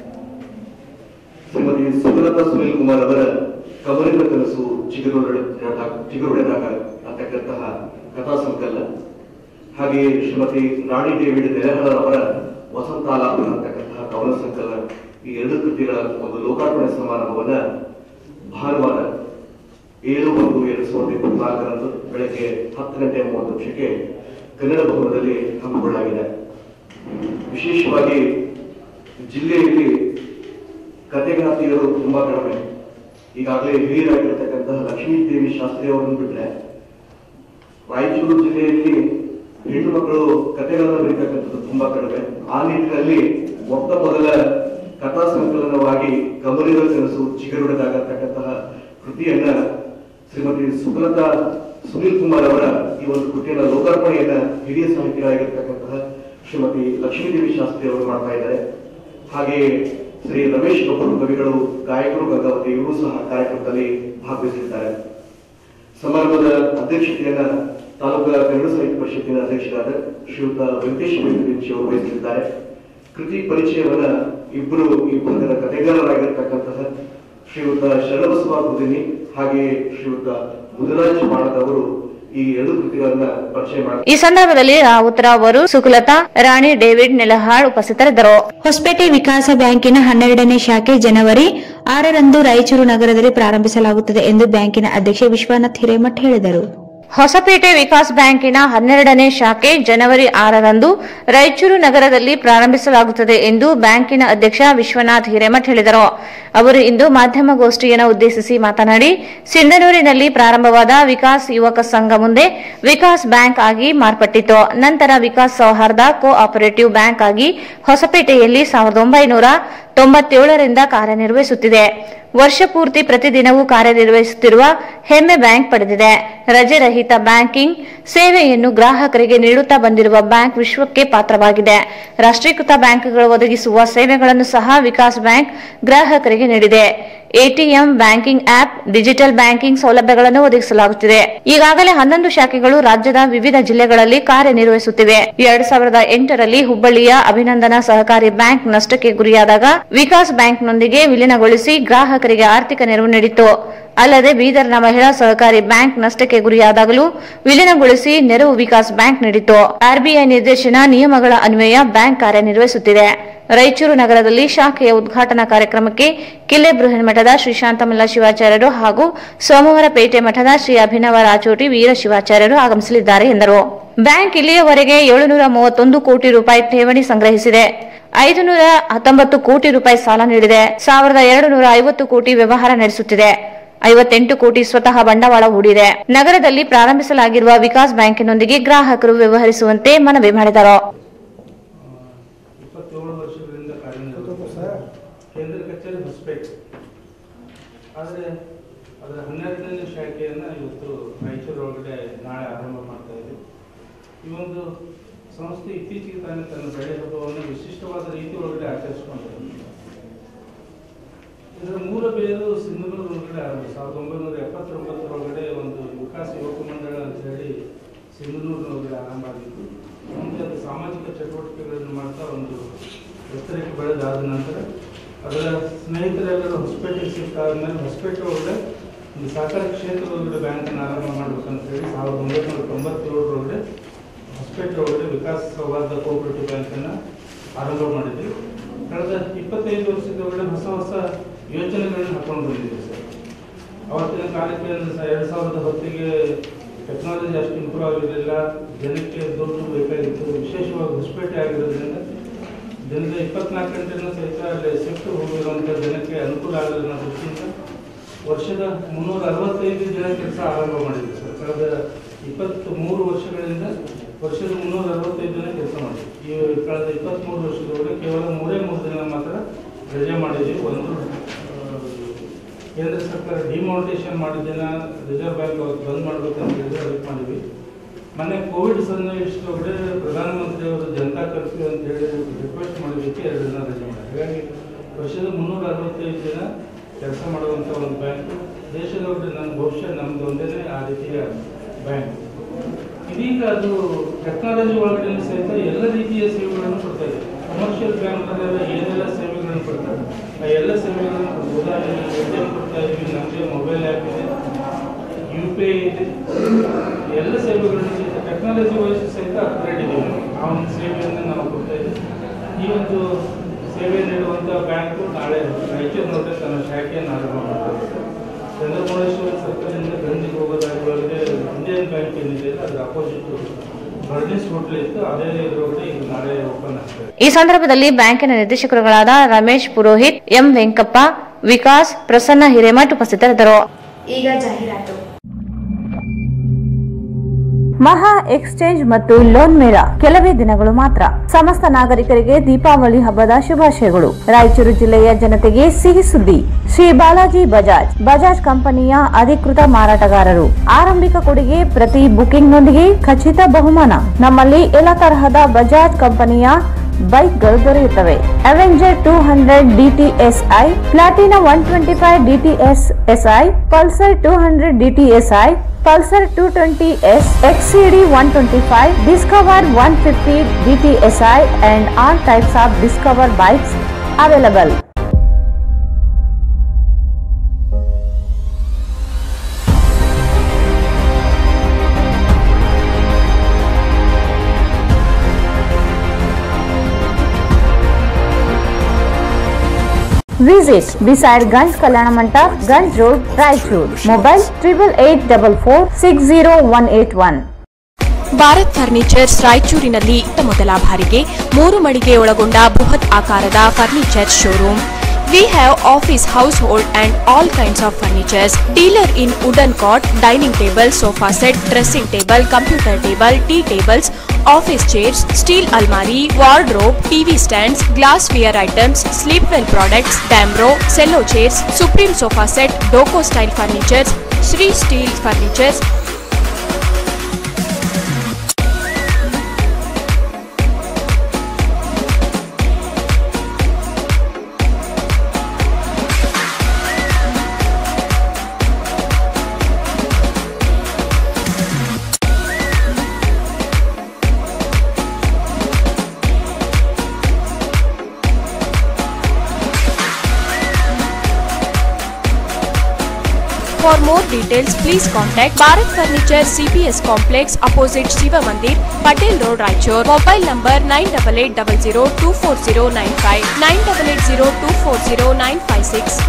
ಶ್ರೀಮತಿ ಸುಮಲತಾ ಸುನಿಲ್ ಕುಮಾರ್ ಅವರ ಕಮಲಿನ ಕನಸು ಚಿಗುರೊಡೆದಾಗ ಚಿಗುರೊಡೆದಾಗ ಅಂತಕ್ಕಂತಹ ಕಥಾ ಸಂಕಲನ ಹಾಗೆಯೇ ಶ್ರೀಮತಿ ರಾಣಿ ಡೇವಿಡ್ ನೆಲಹಳ ಅವರ ವಸಂತಾಲಾಪ ಅಂತಕ್ಕಂತಹ ಕವನ ಸಂಕಲನ ಈ ಎರಡು ಕೃತಿಗಳ ಒಂದು ಲೋಕಾರ್ಪಣೆ ಸಮಾರಂಭವನ್ನ ಭಾನುವಾರ ಏಳು ಒಂದು ಎರಡು ಸಾವಿರದ ಇಪ್ಪತ್ನಾಲ್ಕರಂದು ಬೆಳಗ್ಗೆ ಹತ್ತು ಗಂಟೆ ಮೂವತ್ತು ನಿಮಿಷಕ್ಕೆ ಕನ್ನಡ ಭವನದಲ್ಲಿ ಹಮ್ಮಿಕೊಳ್ಳಲಾಗಿದೆ ವಿಶೇಷವಾಗಿ ಜಿಲ್ಲೆಯಲ್ಲಿ ಕಥೆಗಾರ್ತಿಯರು ತುಂಬಾ ಕಡಿಮೆ ಈಗಾಗಲೇ ಹಿರಿಯರಾಗಿರ್ತಕ್ಕಂತಹ ಲಕ್ಷ್ಮೀ ದೇವಿ ಶಾಸ್ತ್ರಿ ಅವರನ್ನು ಬಿಟ್ರೆ ರಾಯಚೂರು ಜಿಲ್ಲೆಯಲ್ಲಿ ಹೆಣ್ಣು ಮಕ್ಕಳು ಕಥೆಗಳನ್ನು ಬರೀತಕ್ಕಂಥದ್ದು ತುಂಬಾ ಕಡಿಮೆ ಆ ನಿಟ್ಟಿನಲ್ಲಿ ಮೊತ್ತ ಮೊದಲ ಕಥಾ ಸಂಕಲನವಾಗಿ ಕಮಲಿದ ಕನಸು ಚಿಗುರೊಡೆದಾಗತಕ್ಕಂತಹ ಕೃತಿಯನ್ನ ಶ್ರೀಮತಿ ಸುಕಲತಾ ಸುನೀಲ್ ಕುಮಾರ್ ಅವರ ಈ ಒಂದು ಕೃತಿಯನ್ನ ಲೋಕಾರ್ಪಣೆಯನ್ನ ಹಿರಿಯ ಸಾಹಿತ್ಯರಾಗಿರ್ತಕ್ಕಂತಹ ಶ್ರೀಮತಿ ಲಕ್ಷ್ಮೀದೇವಿ ಶಾಸ್ತ್ರಿ ಅವರು ಮಾಡ್ತಾ ಇದ್ದಾರೆ ಹಾಗೆಯೇ ಶ್ರೀ ರಮೇಶ್ ಕಪೂರ್ ಕವಿಗಳು ಗಾಯಕರು ಗಂಗಾವತಿ ಇವರು ಸಹ ಕಾರ್ಯಕ್ರಮದಲ್ಲಿ ಭಾಗವಹಿಸಿದ್ದಾರೆ ಸಮಾರಂಭದ ಅಧ್ಯಕ್ಷತೆಯನ್ನ ತಾಲೂಕಾ ಕನ್ನಡ ಸಾಹಿತ್ಯ ಪರಿಷತ್ತಿನ ಅಧ್ಯಕ್ಷರಾದ ಶ್ರೀಯುತ ವೆಂಕಟೇಶ್ ವೆಂಕಟೇಶ್ ಅವರು ವಹಿಸಲಿದ್ದಾರೆ ಕೃತಿ ಪರಿಚಯವನ್ನ ಇಬ್ಬರು ಈ ಭಾಗದ ಕಥೆಗಾರರಾಗಿರ್ತಕ್ಕಂತಹ ಶ್ರೀಯುತ ಶರಣಬಸವ ಗುದಿನಿ ಹಾಗೆಯೇ ಶ್ರೀಯುತ ಮುದರಾಜ್ ಮಾಡದವರು ಈ ಎರಡು ಕೃತಿಗಳನ್ನ ಪರಿಚಯ ಮಾಡಿ ಈ ಸಂದರ್ಭದಲ್ಲಿ ರಾವುತರಾವ್ ಅವರು ಸುಖಲತಾ ರಾಣಿ ಡೇವಿಡ್ ನೆಲಹಾಳ್ ಉಪಸ್ಥಿತರಿದ್ದರು ಹೊಸಪೇಟೆ ವಿಕಾಸ ಬ್ಯಾಂಕಿನ ಹನ್ನೆರಡನೇ ಶಾಖೆ ಜನವರಿ ಆರರಂದು ರಾಯಚೂರು ನಗರದಲ್ಲಿ ಪ್ರಾರಂಭಿಸಲಾಗುತ್ತದೆ ಎಂದು ಬ್ಯಾಂಕಿನ ಅಧ್ಯಕ್ಷ ವಿಶ್ವನಾಥ್ ಹಿರೇಮಠ್ ಹೇಳಿದರು ಹೊಸಪೇಟೆ ವಿಕಾಸ್ ಬ್ಯಾಂಕಿನ ಹನ್ನೆರಡನೇ ಶಾಖೆ ಜನವರಿ ಆರರಂದು ರಾಯಚೂರು ನಗರದಲ್ಲಿ ಪ್ರಾರಂಭಿಸಲಾಗುತ್ತದೆ ಎಂದು ಬ್ಯಾಂಕಿನ ಅಧ್ಯಕ್ಷ ವಿಶ್ವನಾಥ್ ಹಿರೇಮಠ್ ಹೇಳಿದರು ಅವರು ಇಂದು ಮಾಧ್ಯಮಗೋಷ್ಠಿಯನ್ನು ಉದ್ದೇಶಿಸಿ ಮಾತನಾಡಿ ಸಿಂಧನೂರಿನಲ್ಲಿ ಪ್ರಾರಂಭವಾದ ವಿಕಾಸ್ ಯುವಕ ಸಂಘ ಮುಂದೆ ವಿಕಾಸ್ ಬ್ಯಾಂಕ್ ಆಗಿ ಮಾರ್ಪಟ್ಟಿತು ನಂತರ ವಿಕಾಸ್ ಸೌಹಾರ್ದ ಕೋ ಆಪರೇಟಿವ್ ಬ್ಯಾಂಕ್ ಆಗಿ ಹೊಸಪೇಟೆಯಲ್ಲಿ ಸಾವಿರದ ಒಂಬೈನೂರ ತೊಂಬತ್ತೇಳರಿಂದ ಕಾರ್ಯನಿರ್ವಹಿಸುತ್ತಿದೆ ವರ್ಷ ಪೂರ್ತಿ ಪ್ರತಿದಿನವೂ ಕಾರ್ಯನಿರ್ವಹಿಸುತ್ತಿರುವ ಹೆಮ್ಮೆ ಬ್ಯಾಂಕ್ ಪಡೆದಿದೆ ರಜೆ ರಹಿತ ಬ್ಯಾಂಕಿಂಗ್ ಸೇವೆಯನ್ನು ಗ್ರಾಹಕರಿಗೆ ನೀಡುತ್ತಾ ಬಂದಿರುವ ಬ್ಯಾಂಕ್ ವಿಶ್ವಕ್ಕೆ ಪಾತ್ರವಾಗಿದೆ ರಾಷ್ಟ್ರೀಕೃತ ಬ್ಯಾಂಕ್ಗಳು ಒದಗಿಸುವ ಸೇವೆಗಳನ್ನು ಸಹ ವಿಕಾಸ್ ಬ್ಯಾಂಕ್ ಗ್ರಾಹಕರಿಗೆ ನೀಡಿದೆ ATM banking app digital banking ಸೌಲಭ್ಯಗಳನ್ನು ಒದಗಿಸಲಾಗುತ್ತಿದೆ ಈಗಾಗಲೇ ಹನ್ನೊಂದು ಶಾಖೆಗಳು ರಾಜ್ಯದ ವಿವಿಧ ಜಿಲ್ಲೆಗಳಲ್ಲಿ ಕಾರ್ಯನಿರ್ವಹಿಸುತ್ತಿವೆ ಎರಡ್ ಸಾವಿರದ ಎಂಟರಲ್ಲಿ ಹುಬ್ಬಳ್ಳಿಯ ಅಭಿನಂದನಾ ಸಹಕಾರಿ ಬ್ಯಾಂಕ್ ನಷ್ಟಕ್ಕೆ ಗುರಿಯಾದಾಗ ವಿಕಾಸ್ ಬ್ಯಾಂಕ್ನೊಂದಿಗೆ ವಿಲೀನಗೊಳಿಸಿ ಗ್ರಾಹಕರಿಗೆ ಆರ್ಥಿಕ ನೆರವು ನೀಡಿತು ಅಲ್ಲದೆ ಬೀದರ್ನ ಮಹಿಳಾ ಸಹಕಾರಿ ಬ್ಯಾಂಕ್ ನಷ್ಟಕ್ಕೆ ಗುರಿಯಾದಾಗಲೂ ವಿಲೀನಗೊಳಿಸಿ ನೆರವು ವಿಕಾಸ್ ಬ್ಯಾಂಕ್ ನೀಡಿತು ಆರ್ಬಿಐ ನಿರ್ದೇಶನ ನಿಯಮಗಳ ಅನ್ವಯ ಬ್ಯಾಂಕ್ ಕಾರ್ಯನಿರ್ವಹಿಸುತ್ತಿದೆ ರಾಯಚೂರು ನಗರದಲ್ಲಿ ಶಾಖೆಯ ಉದ್ಘಾಟನಾ ಕಾರ್ಯಕ್ರಮಕ್ಕೆ ಕಿಲ್ಲೆ ಬೃಹನ್ಮಠದ ಶ್ರೀ ಶಾಂತಮಲ್ಲ ಶಿವಾಚಾರ್ಯರು ಹಾಗೂ ಸೋಮವಾರಪೇಟೆ ಮಠದ ಶ್ರೀ ಅಭಿನವ ರಾಚೋಟಿ ವೀರ ಶಿವಾಚಾರ್ಯರು ಆಗಮಿಸಲಿದ್ದಾರೆ ಎಂದರು ಬ್ಯಾಂಕ್ ಇಲ್ಲಿಯವರೆಗೆ ಏಳುನೂರ ಮೂವತ್ತೊಂದು ಕೋಟಿ ರೂಪಾಯಿ ಠೇವಣಿ ಸಂಗ್ರಹಿಸಿದೆ ಐದುನೂರ ಹತ್ತೊಂಬತ್ತು ಕೋಟಿ ರೂಪಾಯಿ ಸಾಲ ನೀಡಿದೆ ಸಾವಿರದ ಎರಡು ನೂರ ಐವತ್ತು ಕೋಟಿ ವ್ಯವಹಾರ ನಡೆಸುತ್ತಿದೆ ಐವತ್ತೆಂಟು ಕೋಟಿ ಸ್ವತಃ ಬಂಡವಾಳ ಹೂಡಿದೆ ನಗರದಲ್ಲಿ ಪ್ರಾರಂಭಿಸಲಾಗಿರುವ ವಿಕಾಸ್ ಬ್ಯಾಂಕಿನೊಂದಿಗೆ ಗ್ರಾಹಕರು ವ್ಯವಹರಿಸುವಂತೆ ಮನವಿ ಮಾಡಿದರು ಇಪ್ಪತ್ತೇಳು ವರ್ಷಗಳಿಂದ ಕಾರ್ಯನಿರ್ವಹಿಸುತ್ತಾ ಒಂದು ಸಂಸ್ಥೆ ಇತ್ತೀಚೆಗೆ ತಾನೇ ತನ್ನ ಬೆಳೆ ಹಬ್ಬವನ್ನು ವಿಶಿಷ್ಟವಾದ ರೀತಿ ಒಳಗಡೆ ಆಚರಿಸಿಕೊಂಡಿದೆ ಇದರ ಮೂಲ ಬೇರು ಸಿಂಧನೂರು ಒಳಗಡೆ ಆರಂಭ ಸಾವಿರದ ಒಂಬೈನೂರ ಎಪ್ಪತ್ತೊಂಬತ್ತರೊಳಗಡೆ ಒಂದು ವಿಕಾಸ ಯುವಕ ಮಂಡಳ ಅಂತ ಹೇಳಿ ಸಿಂಧನೂರಿನೊಳಗಡೆ ಆರಂಭ ಆಗಿತ್ತು ಮುಂದೆ ಅದು ಸಾಮಾಜಿಕ ಚಟುವಟಿಕೆಗಳನ್ನು ಮಾಡ್ತಾ ಒಂದು ಎತ್ತರಕ್ಕೆ ಬೆಳೆದಾದ ನಂತರ ಅದರ ಸ್ನೇಹಿತರೆಲ್ಲರೂ ಹೊಸಪೇಟೆಗೆ ಸಿಕ್ಕಾದ್ಮೇಲೆ ಹೊಸಪೇಟೆ ಒಳಗಡೆ ಒಂದು ಸಹಕಾರ ಕ್ಷೇತ್ರದೊಳಗಡೆ ಬ್ಯಾಂಕನ್ನು ಆರಂಭ ಮಾಡ್ಬೇಕಂತ ಹೇಳಿ ಸಾವಿರದ ಒಂಬೈನೂರ ತೊಂಬತ್ತೇಳರೊಳಗಡೆ ಹೊಸಪೇಟೆ ಒಳಗಡೆ ವಿಕಾಸ ಸೌಹಾರ್ದ ಕೋಆಪರೇಟಿವ್ ಬ್ಯಾಂಕನ್ನು ಆರಂಭ ಮಾಡಿದ್ವಿ ಕಳೆದ ಇಪ್ಪತ್ತೈದು ವರ್ಷದೊಳಗಡೆ ಹೊಸ ಹೊಸ ಯೋಜನೆಗಳನ್ನು ಹಾಕೊಂಡು ಬಂದಿದ್ದೀವಿ ಸರ್ ಅವತ್ತಿನ ಕಾಲಕ್ಕೆ ಒಂದು ಸ- ಎರಡು ಸಾವಿರದ ಹೊತ್ತಿಗೆ ಟೆಕ್ನಾಲಜಿ ಅಷ್ಟು ಇಂಪ್ರೂವ್ ಆಗಿರಲಿಲ್ಲ ಜನಕ್ಕೆ ದುಡ್ಡು ಬೇಕಾಗಿತ್ತು ವಿಶೇಷವಾಗಿ ಹೊಸಪೇಟೆ ಆಗಿರೋದ್ರಿಂದ ದಿನದ ಇಪ್ಪತ್ನಾಲ್ಕು ಗಂಟೆನೂ ಸಹಿತ ಅಲ್ಲಿ ಶಿಫ್ಟ್ ಹೋಗಿರುವಂಥ ಜನಕ್ಕೆ ಅನುಕೂಲ ಆಗಲ್ಲ ಅನ್ನೋ ದೃಷ್ಟಿಯಿಂದ ವರ್ಷದ ಮುನ್ನೂರ ಅರವತ್ತೈದು ದಿನ ಕೆಲಸ ಆರಂಭ ಮಾಡಿದ್ವಿ ಸರ್ ಕಳೆದ ಇಪ್ಪತ್ತ್ ಮೂರು ವರ್ಷಗಳಿಂದ ವರ್ಷದ ಮುನ್ನೂರ ಅರವತ್ತೈದು ದಿನ ಕೆಲಸ ಮಾಡಿದ್ವಿ ಈ ಕಳೆದ ಇಪ್ಪತ್ತ್ಮೂರು ವರ್ಷದೊಳಗೆ ಕೇವಲ ಮೂರೇ ಮೂರು ದಿನ ಮಾತ್ರ ರಜೆ ಮಾಡಿದ್ವಿ ಒಂದು ಆ, ಕೇಂದ್ರ ಸರ್ಕಾರ ಡಿಮಾನಿಟೇಷನ್ ಮಾಡಿದ್ದನ್ನ ರಿಸರ್ವ್ ಬ್ಯಾಂಕ್ ಅವತ್ತು ಬಂದ್ ಮಾಡ್ಬೇಕಂತ ಹೇಳಿದ್ರೆ ಅದಕ್ಕೆ ಮಾಡಿದ್ವಿ ಮೊನ್ನೆ ಕೋವಿಡ್ ಸನ್ನಿವೇಶದೊಳಗಡೆ ಪ್ರಧಾನಮಂತ್ರಿ ಅವರು ಜನತಾ ಕರ್ಫ್ಯೂ ಅಂತ ಹೇಳಿ ರಿಕ್ವೆಸ್ಟ್ ಮಾಡೋದಕ್ಕೆ ಎರಡು ದಿನ ರಜೆ ಮಾಡಿದ್ರು ಹಾಗಾಗಿ ವರ್ಷದ ಮುನ್ನೂರ ಅರವತ್ತೈದು ದಿನ ಕೆಲಸ ಮಾಡುವಂಥ ಒಂದು ಬ್ಯಾಂಕ್ ದೇಶದೊಳಗಡೆ ನನ್ನ ಬಹುಶಃ ನಮ್ದು ಒಂದೇ ಆ ರೀತಿಯ ಬ್ಯಾಂಕ್ ಇದೀಗ ಅದು ಟೆಕ್ನಾಲಜಿ ಒಳಗಡೆ ಸಹಿತ ಎಲ್ಲ ರೀತಿಯ ಸೇವೆಗಳನ್ನು ಕೊಡ್ತಾ ಇದೆ ಕಮರ್ಷಿಯಲ್ ಬ್ಯಾಂಕ್ಗಳೆಲ್ಲ ಏನೆಲ್ಲ ಸೇವೆಗಳನ್ನು ಕೊಡ್ತಾರೆ ಆ ಎಲ್ಲ ಸೇವೆಗಳನ್ನು ಕೊಡ್ತಾರೆ. ಉದಾಹರಣೆಗೆ ಎ ಟಿ ಎಂ ಕೊಡ್ತಾ ಇದ್ವಿ ನಮಗೆ ಮೊಬೈಲ್ ಆ್ಯಪ್ ಇದೆ ಯು ಪಿ ಐ ಇದೆ ಎಲ್ಲ ಸೇವೆಗಳನ್ನು ಸಹಿತ ಟೆಕ್ನಾಲಜಿ ವೈಸ್ ಸಹಿತ ಅಪ್ಗ್ರೇಡ್ ಇದೆ ಆ ಒಂದು ಸೇವೆಯನ್ನು ನಾವು ಕೊಡ್ತಾ ಇದ್ದೀವಿ ಈ ಒಂದು ಸೇವೆ ನೀಡುವಂಥ ಬ್ಯಾಂಕು ನಾಳೆ ರಾಯಚೂರಿನೊಳಗೆ ತನ್ನ ಶಾಖೆಯನ್ನು ಆರಂಭ ಮಾಡ್ತಾರೆ ಚಂದ್ರಮೌಳೇಶ್ವರ ಸರ್ಕಲಿಂದ ಗಂಜಿಗೆ ಹೋಗೋದಾಗಿ ಒಳಗೆ ಇಂಡಿಯನ್ ಬ್ಯಾಂಕ್ ಏನಿದೆ ಅದರ ಅಪೋಸಿಟ್ ಬರ್ನಿಸ್ ಹೋಟ್ಲ್ ಇತ್ತು ಅದೇ ಇದ್ರೊಳಗೆ ಈಗ ನಾಳೆ ಓಪನ್ ಆಗ್ತದೆ ಈ ಸಂದರ್ಭದಲ್ಲಿ ಬ್ಯಾಂಕಿನ ನಿರ್ದೇಶಕರುಗಳಾದ ರಮೇಶ್ ಪುರೋಹಿತ್ ಎಂ ವೆಂಕಪ್ಪ ವಿಕಾಸ್ ಪ್ರಸನ್ನ ಹಿರೇಮಠ್ ಉಪಸ್ಥಿತರಿದ್ದರು ಈಗ ಜಾಹೀರಾತು ಮಹಾ ಎಕ್ಸ್ಚೇಂಜ್ ಮತ್ತು ಲೋನ್ ಮೇಳ ಕೆಲವೇ ದಿನಗಳು ಮಾತ್ರ ಸಮಸ್ತ ನಾಗರಿಕರಿಗೆ ದೀಪಾವಳಿ ಹಬ್ಬದ ಶುಭಾಶಯಗಳು ರಾಯಚೂರು ಜಿಲ್ಲೆಯ ಜನತೆಗೆ ಸಿಹಿ ಸುದ್ದಿ ಶ್ರೀ ಬಾಲಾಜಿ ಬಜಾಜ್ ಬಜಾಜ್ ಕಂಪನಿಯ ಅಧಿಕೃತ ಮಾರಾಟಗಾರರು ಆರಂಭಿಕ ಕೊಡುಗೆ ಪ್ರತಿ ಬುಕಿಂಗ್ನೊಂದಿಗೆ ಖಚಿತ ಬಹುಮಾನ ನಮ್ಮಲ್ಲಿ ಎಲ್ಲ ತರಹದ ಬಜಾಜ್ ಕಂಪನಿಯ ಬೈಕ್ಗಳು ದೊರೆಯುತ್ತವೆ Avenger two hundred DTSi Platina one twenty five DTSi Pulsar two hundred DTSi Pulsar two twenty S XCD one twenty five Discover one fifty DTSi and all types of Discover bikes available Visit beside Ganj Kalyana Mandap, Ganj Road, Raichur. Mobile triple eight double four six zero one eight one. Bharat furnitures ರಾಯಚೂರಿನಲ್ಲಿ ಇತ್ತ ಮೊದಲ ಬಾರಿಗೆ ಮೂರು ಮಳಿಗೆ ಒಳಗೊಂಡ ಬೃಹತ್ ಆಕಾರದ furniture showroom we have office household and all kinds of furnitures dealer in wooden cot dining table sofa set dressing table computer table tea tables office chairs steel ಅಲ್ಮಾರಿ wardrobe TV stands glass ware items sleep well products Damro Cello chairs Supreme sofa set Doco style furnitures Shri steel furnitures For more details, please contact Bharat Furniture CPS Complex opposite Shiva Mandir, Patel Road, Raichur. Mobile number 9880240959, 9880240956,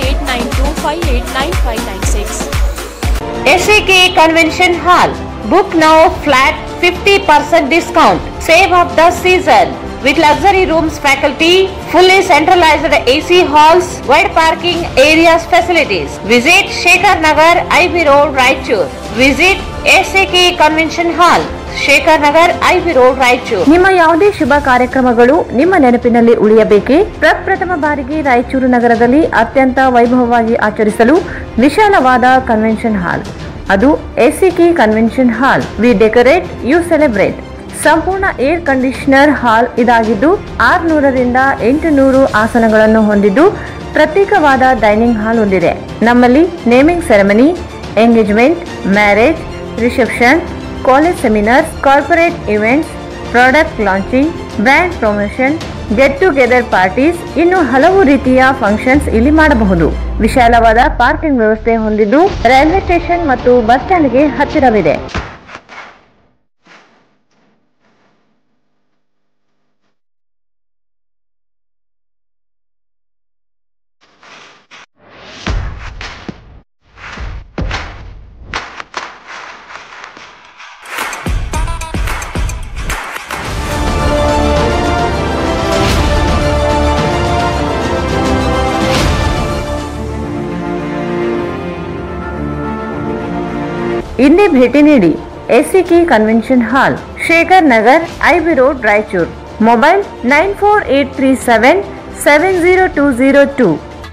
8892589596. SAK Convention Hall. Book now flat 50% discount. Save of the season. With luxury rooms, faculty, fully centralized AC halls, wide parking areas facilities. Visit Shekhar Nagar, IB Road, Raichur. Visit SAK Convention Hall. Shekhar Nagar IB road Raichur ನಿಮ್ಮ ಯಾವುದೇ ಶುಭ ಕಾರ್ಯಕ್ರಮಗಳು ನಿಮ್ಮ ನೆನಪಿನಲ್ಲಿ ಉಳಿಯಬೇಕೇ ಪ್ರಪ್ರಥಮ ಬಾರಿಗೆ ರಾಯಚೂರು ನಗರದಲ್ಲಿ ಅತ್ಯಂತ ವೈಭವವಾಗಿ ಆಚರಿಸಲು ವಿಶಾಲವಾದ ಕನ್ವೆನ್ಷನ್ ಹಾಲ್ ಅದು SAK convention hall we decorate you celebrate ಸಂಪೂರ್ಣ ಏರ್ ಕಂಡೀಷನರ್ ಹಾಲ್ ಇದಾಗಿದ್ದು ಆರುನೂರರಿಂದ ಎಂಟುನೂರು ಆಸನಗಳನ್ನು ಹೊಂದಿದ್ದು ಪ್ರತ್ಯೇಕವಾದ ಡೈನಿಂಗ್ ಹಾಲ್ ಹೊಂದಿದೆ ನಮ್ಮಲ್ಲಿ naming ceremony engagement marriage reception college seminars corporate events product launching brand promotion get together parties ಇನ್ನು ಹಲವು ರೀತಿಯ ಫಂಕ್ಷನ್ಸ್ ಇಲ್ಲಿ ಮಾಡಬಹುದು ವಿಶಾಲವಾದ ಪಾರ್ಕಿಂಗ್ ವ್ಯವಸ್ಥೆ ಹೊಂದಿದ್ದು ರೈಲ್ವೆ ಸ್ಟೇಷನ್ ಮತ್ತು ಬಸ್ ಸ್ಟ್ಯಾಂಡ್ಗೆ ಹತ್ತಿರವಿದೆ ಇಂದೇ ಭೇಟಿ ನೀಡಿ SAK convention hall Shekhar Nagar IB road Raichur mobile nine four eight three seven seven zero two zero two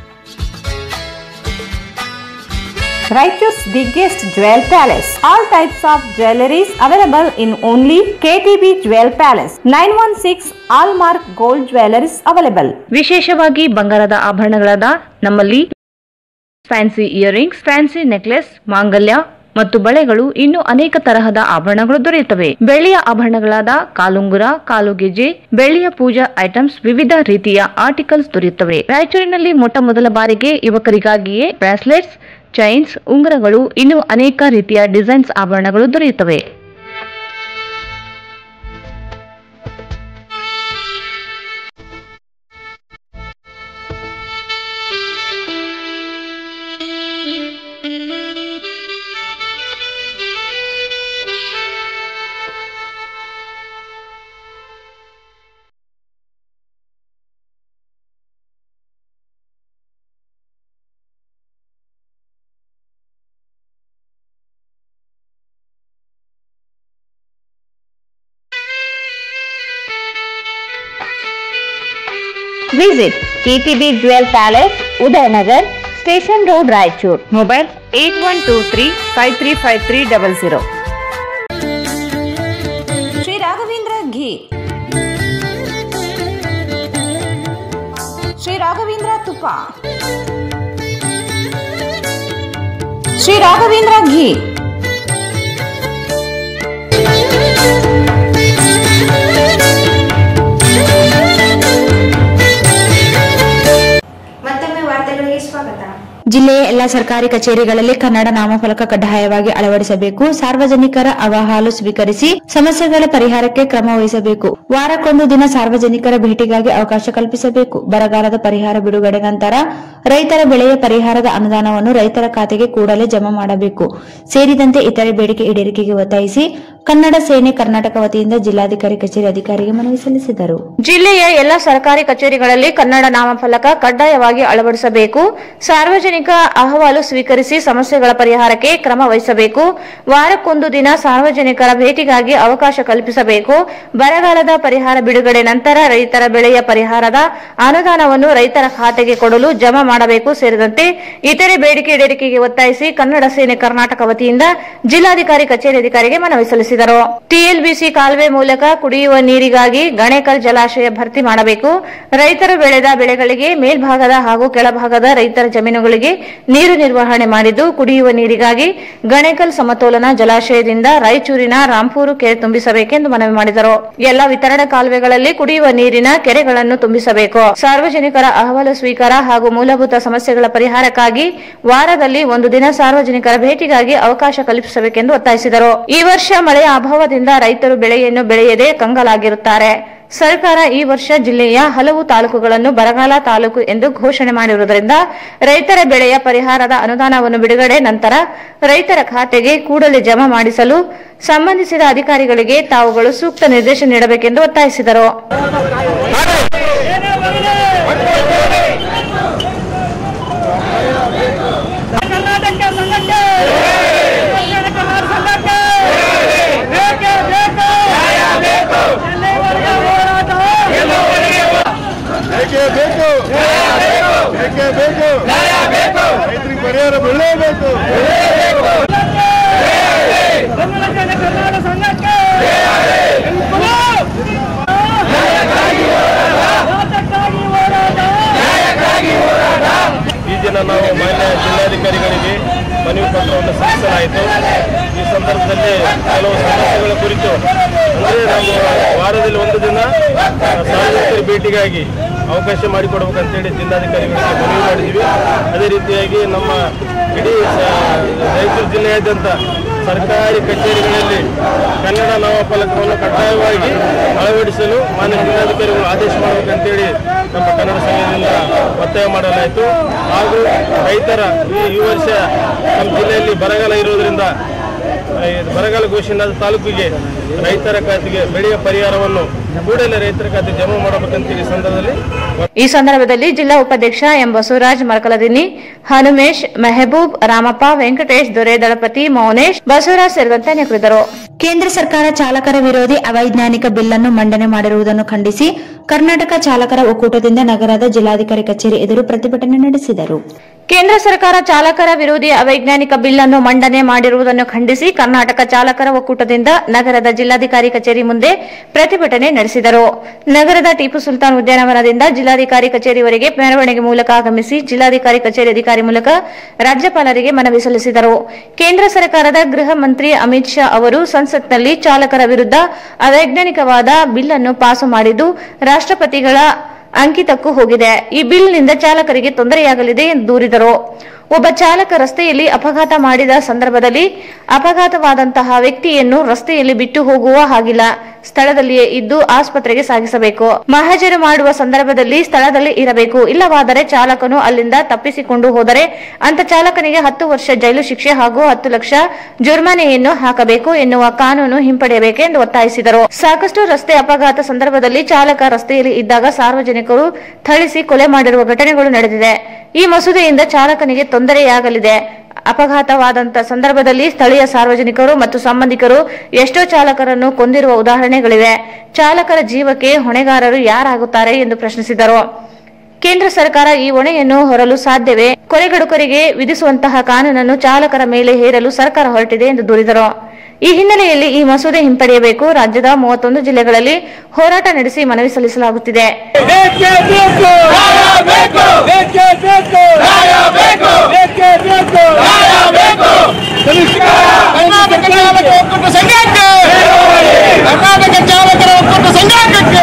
Raichur's biggest jewel palace. All types of jewelries available in only KTB Jewel Palace. 916 Allmark Gold Jewelries available. ವಿಶೇಷವಾಗಿ ಬಂಗಾರದ ಆಭರಣಗಳಾದ ನಮ್ಮಲ್ಲಿ fancy earrings fancy necklace ಮಾಂಗಲ್ಯ ಮತ್ತು ಬಳೆಗಳು ಇನ್ನು ಅನೇಕ ತರಹದ ಆಭರಣಗಳು ದೊರೆಯುತ್ತವೆ ಬೆಳ್ಳಿಯ ಆಭರಣಗಳಾದ ಕಾಲುಂಗುರ ಕಾಲುಗೆಜೆ ಬೆಳ್ಳಿಯ ಪೂಜಾ ಐಟಮ್ಸ್ ವಿವಿಧ ರೀತಿಯ ಆರ್ಟಿಕಲ್ಸ್ ದೊರೆಯುತ್ತವೆ ರಾಯಚೂರಿನಲ್ಲಿ ಮೊಟ್ಟ ಮೊದಲ ಬಾರಿಗೆ ಯುವಕರಿಗಾಗಿಯೇ ಬ್ರಾಸ್ಲೆಟ್ಸ್ ಚೈನ್ಸ್ ಉಂಗುರಗಳು ಇನ್ನು ಅನೇಕ ರೀತಿಯ ಡಿಸೈನ್ಸ್ ಆಭರಣಗಳು ದೊರೆಯುತ್ತವೆ Visit KTB Jewel Palace, Udayanagar, Station Road, Raichur. Mobile 8123 535300. Shri Raghavendra ಘೀ ಶ್ರೀ ರಾಘವೇಂದ್ರ ತುಪ್ಪ ಶ್ರೀ ರಾಘವೇಂದ್ರ ಘೀ ಮತ್ತೊಮ್ಮೆ ವಾರ್ತೆಗಳಿಗೆ ಸ್ವಾಗತ ಜಿಲ್ಲೆಯ ಎಲ್ಲ ಸರ್ಕಾರಿ ಕಚೇರಿಗಳಲ್ಲಿ ಕನ್ನಡ ನಾಮಫಲಕ ಕಡ್ಡಾಯವಾಗಿ ಅಳವಡಿಸಬೇಕು ಸಾರ್ವಜನಿಕರ ಅಹವಾಲು ಸ್ವೀಕರಿಸಿ ಸಮಸ್ಯೆಗಳ ಪರಿಹಾರಕ್ಕೆ ಕ್ರಮ ವಹಿಸಬೇಕು ವಾರಕ್ಕೊಂದು ದಿನ ಸಾರ್ವಜನಿಕರ ಭೇಟಿಗಾಗಿ ಅವಕಾಶ ಕಲ್ಪಿಸಬೇಕು ಬರಗಾಲದ ಪರಿಹಾರ ಬಿಡುಗಡೆ ನಂತರ ರೈತರ ಬೆಳೆಯ ಪರಿಹಾರದ ಅನುದಾನವನ್ನು ರೈತರ ಖಾತೆಗೆ ಕೂಡಲೇ ಜಮಾ ಮಾಡಬೇಕು ಸೇರಿದಂತೆ ಇತರೆ ಬೇಡಿಕೆ ಈಡೇರಿಕೆಗೆ ಒತ್ತಾಯಿಸಿ ಕನ್ನಡ ಸೇನೆ ಕರ್ನಾಟಕ ವತಿಯಿಂದ ಜಿಲ್ಲಾಧಿಕಾರಿ ಕಚೇರಿ ಅಧಿಕಾರಿಗೆ ಮನವಿ ಸಲ್ಲಿಸಿದರು ಜಿಲ್ಲೆಯ ಎಲ್ಲ ಸರ್ಕಾರಿ ಕಚೇರಿಗಳಲ್ಲಿ ಕನ್ನಡ ನಾಮಫಲಕ ಕಡ್ಡಾಯವಾಗಿ ಅಳವಡಿಸಬೇಕು ಸಾರ್ವಜನಿಕ ಅಹವಾಲು ಸ್ವೀಕರಿಸಿ ಸಮಸ್ಯೆಗಳ ಪರಿಹಾರಕ್ಕೆ ಕ್ರಮ ವಹಿಸಬೇಕು ವಾರಕ್ಕೊಂದು ದಿನ ಸಾರ್ವಜನಿಕರ ಭೇಟಿಗಾಗಿ ಅವಕಾಶ ಕಲ್ಪಿಸಬೇಕು ಬರಗಾಲದ ಪರಿಹಾರ ಬಿಡುಗಡೆ ನಂತರ ರೈತರ ಬೆಳೆಯ ಪರಿಹಾರದ ಅನುದಾನವನ್ನು ರೈತರ ಖಾತೆಗೆ ಕೊಡಲು ಜಮಾ ಮಾಡಬೇಕು ಸೇರಿದಂತೆ ಇತರೆ ಬೇಡಿಕೆ ಈಡೇರಿಕೆಗೆ ಒತ್ತಾಯಿಸಿ ಕನ್ನಡ ಸೇನೆ ಕರ್ನಾಟಕ ವತಿಯಿಂದ ಜಿಲ್ಲಾಧಿಕಾರಿ ಕಚೇರಿ ಅಧಿಕಾರಿಗೆ ಮನವಿ ಸಲ್ಲಿಸಿದರು ಟಿಎಲ್ಬಿಸಿ ಕಾಲುವೆ ಮೂಲಕ ಕುಡಿಯುವ ನೀರಿಗಾಗಿ ಗಣೇಕಲ್ ಜಲಾಶಯ ಭರ್ತಿ ಮಾಡಬೇಕು ರೈತರು ಬೆಳೆದ ಬೆಳೆಗಳಿಗೆ ಮೇಲ್ಭಾಗದ ಹಾಗೂ ಕೆಳಭಾಗದ ರೈತರ ಜಮೀನುಗಳಿಗೆ ನೀರು ನಿರ್ವಹಣೆ ಮಾಡಿದ್ದು ಕುಡಿಯುವ ನೀರಿಗಾಗಿ ಗಣೇಕಲ್ ಸಮತೋಲನ ಜಲಾಶಯದಿಂದ ರಾಯಚೂರಿನ ರಾಂಪೂರು ಕೆರೆ ತುಂಬಿಸಬೇಕೆಂದು ಮನವಿ ಮಾಡಿದರು ಎಲ್ಲ ವಿತರಣಾ ಕಾಲುವೆಗಳಲ್ಲಿ ಕುಡಿಯುವ ನೀರಿನ ಕೆರೆಗಳನ್ನು ತುಂಬಿಸಬೇಕು ಸಾರ್ವಜನಿಕರ ಅಹವಾಲು ಸ್ವೀಕಾರ ಹಾಗೂ ಮೂಲಭೂತ ಸಮಸ್ಯೆಗಳ ಪರಿಹಾರಕ್ಕಾಗಿ ವಾರದಲ್ಲಿ ಒಂದು ದಿನ ಸಾರ್ವಜನಿಕರ ಭೇಟಿಗಾಗಿ ಅವಕಾಶ ಕಲ್ಪಿಸಬೇಕೆಂದು ಒತ್ತಾಯಿಸಿದರು ಈ ವರ್ಷ ಮಳೆಯ ಅಭಾವದಿಂದ ರೈತರು ಬೆಳೆಯನ್ನು ಬೆಳೆಯದೆ ಕಂಗಾಲಾಗಿರುತ್ತಾರೆ ಸರ್ಕಾರ ಈ ವರ್ಷ ಜಿಲ್ಲೆಯ ಹಲವು ತಾಲೂಕುಗಳನ್ನು ಬರಗಾಲ ತಾಲೂಕು ಎಂದು ಘೋಷಣೆ ಮಾಡಿರುವುದರಿಂದ ರೈತರ ಬೆಳೆಯ ಪರಿಹಾರದ ಅನುದಾನವನ್ನು ಬಿಡುಗಡೆ ನಂತರ ರೈತರ ಖಾತೆಗೆ ಕೂಡಲೇ ಜಮಾ ಮಾಡಿಸಲು ಸಂಬಂಧಿಸಿದ ಅಧಿಕಾರಿಗಳಿಗೆ ತಾವುಗಳು ಸೂಕ್ತ ನಿರ್ದೇಶನ ನೀಡಬೇಕೆಂದು ಒತ್ತಾಯಿಸಿದರು ಬೇಕೇ ಬೇಕು ಬೇಕೇ ಬೇಕು ರೈತರಿಗೆ ಪರಿಹಾರ ಬೆಳೆಯಬೇಕು ಕನ್ನಡ ಸಂಘಕ್ಕೆ ಅಂದರೆ ನಾವು ವಾರದಲ್ಲಿ ಒಂದು ದಿನ ಸಾರ್ವಜನಿಕರ ಭೇಟಿಗಾಗಿ ಅವಕಾಶ ಮಾಡಿಕೊಡ್ಬೇಕಂತೇಳಿ ಜಿಲ್ಲಾಧಿಕಾರಿಗಳಿಗೆ ಮನವಿ ಮಾಡಿದ್ದೀವಿ ಅದೇ ರೀತಿಯಾಗಿ ನಮ್ಮ ಇಡೀ ಸ- ರಾಯಚೂರು ಜಿಲ್ಲೆಯಾದ್ಯಂತ ಸರ್ಕಾರಿ ಕಚೇರಿಗಳಲ್ಲಿ ಕನ್ನಡ ನಾಮಫಲಕವನ್ನು ಕಡ್ಡಾಯವಾಗಿ ಅಳವಡಿಸಲು ಮಾನ್ಯ ಜಿಲ್ಲಾಧಿಕಾರಿಗಳು ಆದೇಶ ಮಾಡಬೇಕಂತೇಳಿ ನಮ್ಮ ಕನ್ನಡ ಸಂಘದಿಂದ ಒತ್ತಾಯ ಮಾಡಲಾಯಿತು ಹಾಗೂ ರೈತರ ಈ ಈ ವರ್ಷ ನಮ್ಮ ಜಿಲ್ಲೆಯಲ್ಲಿ ಬರಗಾಲ ಇರುವುದರಿಂದ ಈ ಬರಗಾಲ ಘೋಷಣೆಯಾದ ತಾಲೂಕಿಗೆ ರೈತರ ಖಾತೆಗೆ ಬೆಳೆಯ ಪರಿಹಾರವನ್ನು ಕೂಡಲೇ ರೈತರ ಖಾತೆ ಜಮಾ ಮಾಡಬೇಕಂತೇಳಿ ಈ ಸಂದರ್ಭದಲ್ಲಿ ಈ ಸಂದರ್ಭದಲ್ಲಿ ಜಿಲ್ಲಾ ಉಪಾಧ್ಯಕ್ಷ ಎಂ ಬಸವರಾಜ್ ಮರಕಲದಿನ್ನಿ ಹನುಮೇಶ್ ಮೆಹಬೂಬ್ ರಾಮಪ್ಪ ವೆಂಕಟೇಶ್ ದೊರೆ ದಳಪತಿ ಮೌನೇಶ್ ಬಸವರಾಜ್ ಸೇರಿದಂತೆ ಅನೇಕರಿದ್ದರು ಕೇಂದ್ರ ಸರ್ಕಾರ ಚಾಲಕರ ವಿರೋಧಿ ಅವೈಜ್ಞಾನಿಕ ಬಿಲ್ ಅನ್ನು ಮಂಡನೆ ಮಾಡಿರುವುದನ್ನು ಖಂಡಿಸಿ ಕರ್ನಾಟಕ ಚಾಲಕರ ಒಕ್ಕೂಟದಿಂದ ನಗರದ ಜಿಲ್ಲಾಧಿಕಾರಿ ಕಚೇರಿ ಎದುರು ಪ್ರತಿಭಟನೆ ನಡೆಸಿದರು ಕೇಂದ್ರ ಸರ್ಕಾರ ಚಾಲಕರ ವಿರೋಧಿ ಅವೈಜ್ಞಾನಿಕ ಬಿಲ್ ಅನ್ನು ಮಂಡನೆ ಮಾಡಿರುವುದನ್ನು ಖಂಡಿಸಿ ಕರ್ನಾಟಕ ಚಾಲಕರ ಒಕ್ಕೂಟದಿಂದ ನಗರದ ಜಿಲ್ಲಾಧಿಕಾರಿ ಕಚೇರಿ ಮುಂದೆ ಪ್ರತಿಭಟನೆ ನಡೆಸಿದರು ನಗರದ ಟಿಪ್ಪು ಸುಲ್ತಾನ್ ಉದ್ಯಾನವನದಿಂದ ಜಿಲ್ಲಾಧಿಕಾರಿ ಕಚೇರಿವರೆಗೆ ಮೆರವಣಿಗೆ ಮೂಲಕ ಆಗಮಿಸಿ ಜಿಲ್ಲಾಧಿಕಾರಿ ಕಚೇರಿ ಅಧಿಕಾರಿ ಮೂಲಕ ರಾಜ್ಯಪಾಲರಿಗೆ ಮನವಿ ಸಲ್ಲಿಸಿದರು ಕೇಂದ್ರ ಸರ್ಕಾರದ ಗೃಹ ಮಂತ್ರಿ ಅಮಿತ್ ಶಾ ಅವರು ಸಂಸತ್ನಲ್ಲಿ ಚಾಲಕರ ವಿರುದ್ಧ ಅವೈಜ್ಞಾನಿಕವಾದ ಬಿಲ್ ಅನ್ನು ಪಾಸು ಮಾಡಿದ್ದು ರಾಷ್ಟ್ರಪತಿಗಳ ಅಂಕಿತಕ್ಕೂ ಹೋಗಿದೆ ಈ ಬಿಲ್ನಿಂದ ಚಾಲಕರಿಗೆ ತೊಂದರೆಯಾಗಲಿದೆ ಎಂದು ದೂರಿದರು ಒಬ್ಬ ಚಾಲಕ ರಸ್ತೆಯಲ್ಲಿ ಅಪಘಾತ ಮಾಡಿದ ಸಂದರ್ಭದಲ್ಲಿ ಅಪಘಾತವಾದಂತಹ ವ್ಯಕ್ತಿಯನ್ನು ರಸ್ತೆಯಲ್ಲಿ ಬಿಟ್ಟು ಹೋಗುವ ಹಾಗಿಲ್ಲ ಸ್ಥಳದಲ್ಲಿಯೇ ಇದ್ದು ಆಸ್ಪತ್ರೆಗೆ ಸಾಗಿಸಬೇಕು ಮಹಜರು ಮಾಡುವ ಸಂದರ್ಭದಲ್ಲಿ ಸ್ಥಳದಲ್ಲಿ ಇರಬೇಕು ಇಲ್ಲವಾದರೆ ಚಾಲಕನು ಅಲ್ಲಿಂದ ತಪ್ಪಿಸಿಕೊಂಡು ಹೋದರೆ ಅಂತ ಚಾಲಕನಿಗೆ ಹತ್ತು ವರ್ಷ ಜೈಲು ಶಿಕ್ಷೆ ಹಾಗೂ ಹತ್ತು ಲಕ್ಷ ಜುರ್ಮಾನೆಯನ್ನು ಹಾಕಬೇಕು ಎನ್ನುವ ಕಾನೂನು ಹಿಂಪಡೆಯಬೇಕೆಂದು ಒತ್ತಾಯಿಸಿದರು ಸಾಕಷ್ಟು ರಸ್ತೆ ಅಪಘಾತ ಸಂದರ್ಭದಲ್ಲಿ ಚಾಲಕ ರಸ್ತೆಯಲ್ಲಿ ಇದ್ದಾಗ ಸಾರ್ವಜನಿಕರು ಥಳಿಸಿ ಕೊಲೆ ಮಾಡಿರುವ ಘಟನೆಗಳು ನಡೆದಿದೆ ಈ ಮಸೂದೆಯಿಂದ ಚಾಲಕನಿಗೆ ತೊಂದರೆಯಾಗಲಿದೆ ಅಪಘಾತವಾದಂತ ಸಂದರ್ಭದಲ್ಲಿ ಸ್ಥಳೀಯ ಸಾರ್ವಜನಿಕರು ಮತ್ತು ಸಂಬಂಧಿಕರು ಎಷ್ಟೋ ಚಾಲಕರನ್ನು ಕೊಂದಿರುವ ಉದಾಹರಣೆಗಳಿವೆ ಚಾಲಕರ ಜೀವಕ್ಕೆ ಹೊಣೆಗಾರರು ಯಾರಾಗುತ್ತಾರೆ ಎಂದು ಪ್ರಶ್ನಿಸಿದರು ಕೇಂದ್ರ ಸರ್ಕಾರ ಈ ಹೊಣೆಯನ್ನು ಹೊರಲು ಸಾಧ್ಯವೇ ಕೊಲೆಗಡುಕರಿಗೆ ವಿಧಿಸುವಂತಹ ಕಾನೂನನ್ನು ಚಾಲಕರ ಮೇಲೆ ಹೇರಲು ಸರ್ಕಾರ ಹೊರಟಿದೆ ಎಂದು ದೂರಿದರು ಈ ಹಿನ್ನೆಲೆಯಲ್ಲಿ ಈ ಮಸೂದೆ ಹಿಂಪಡೆಯಬೇಕು ರಾಜ್ಯದ ಮೂವತ್ತೊಂದು ಜಿಲ್ಲೆಗಳಲ್ಲಿ ಹೋರಾಟ ನಡೆಸಿ ಮನವಿ ಸಲ್ಲಿಸಲಾಗುತ್ತಿದೆ ಕರ್ನಾಟಕ ಚಾಲಕರ ಒಕ್ಕೂಟ ಸಂಘಕ್ಕೆ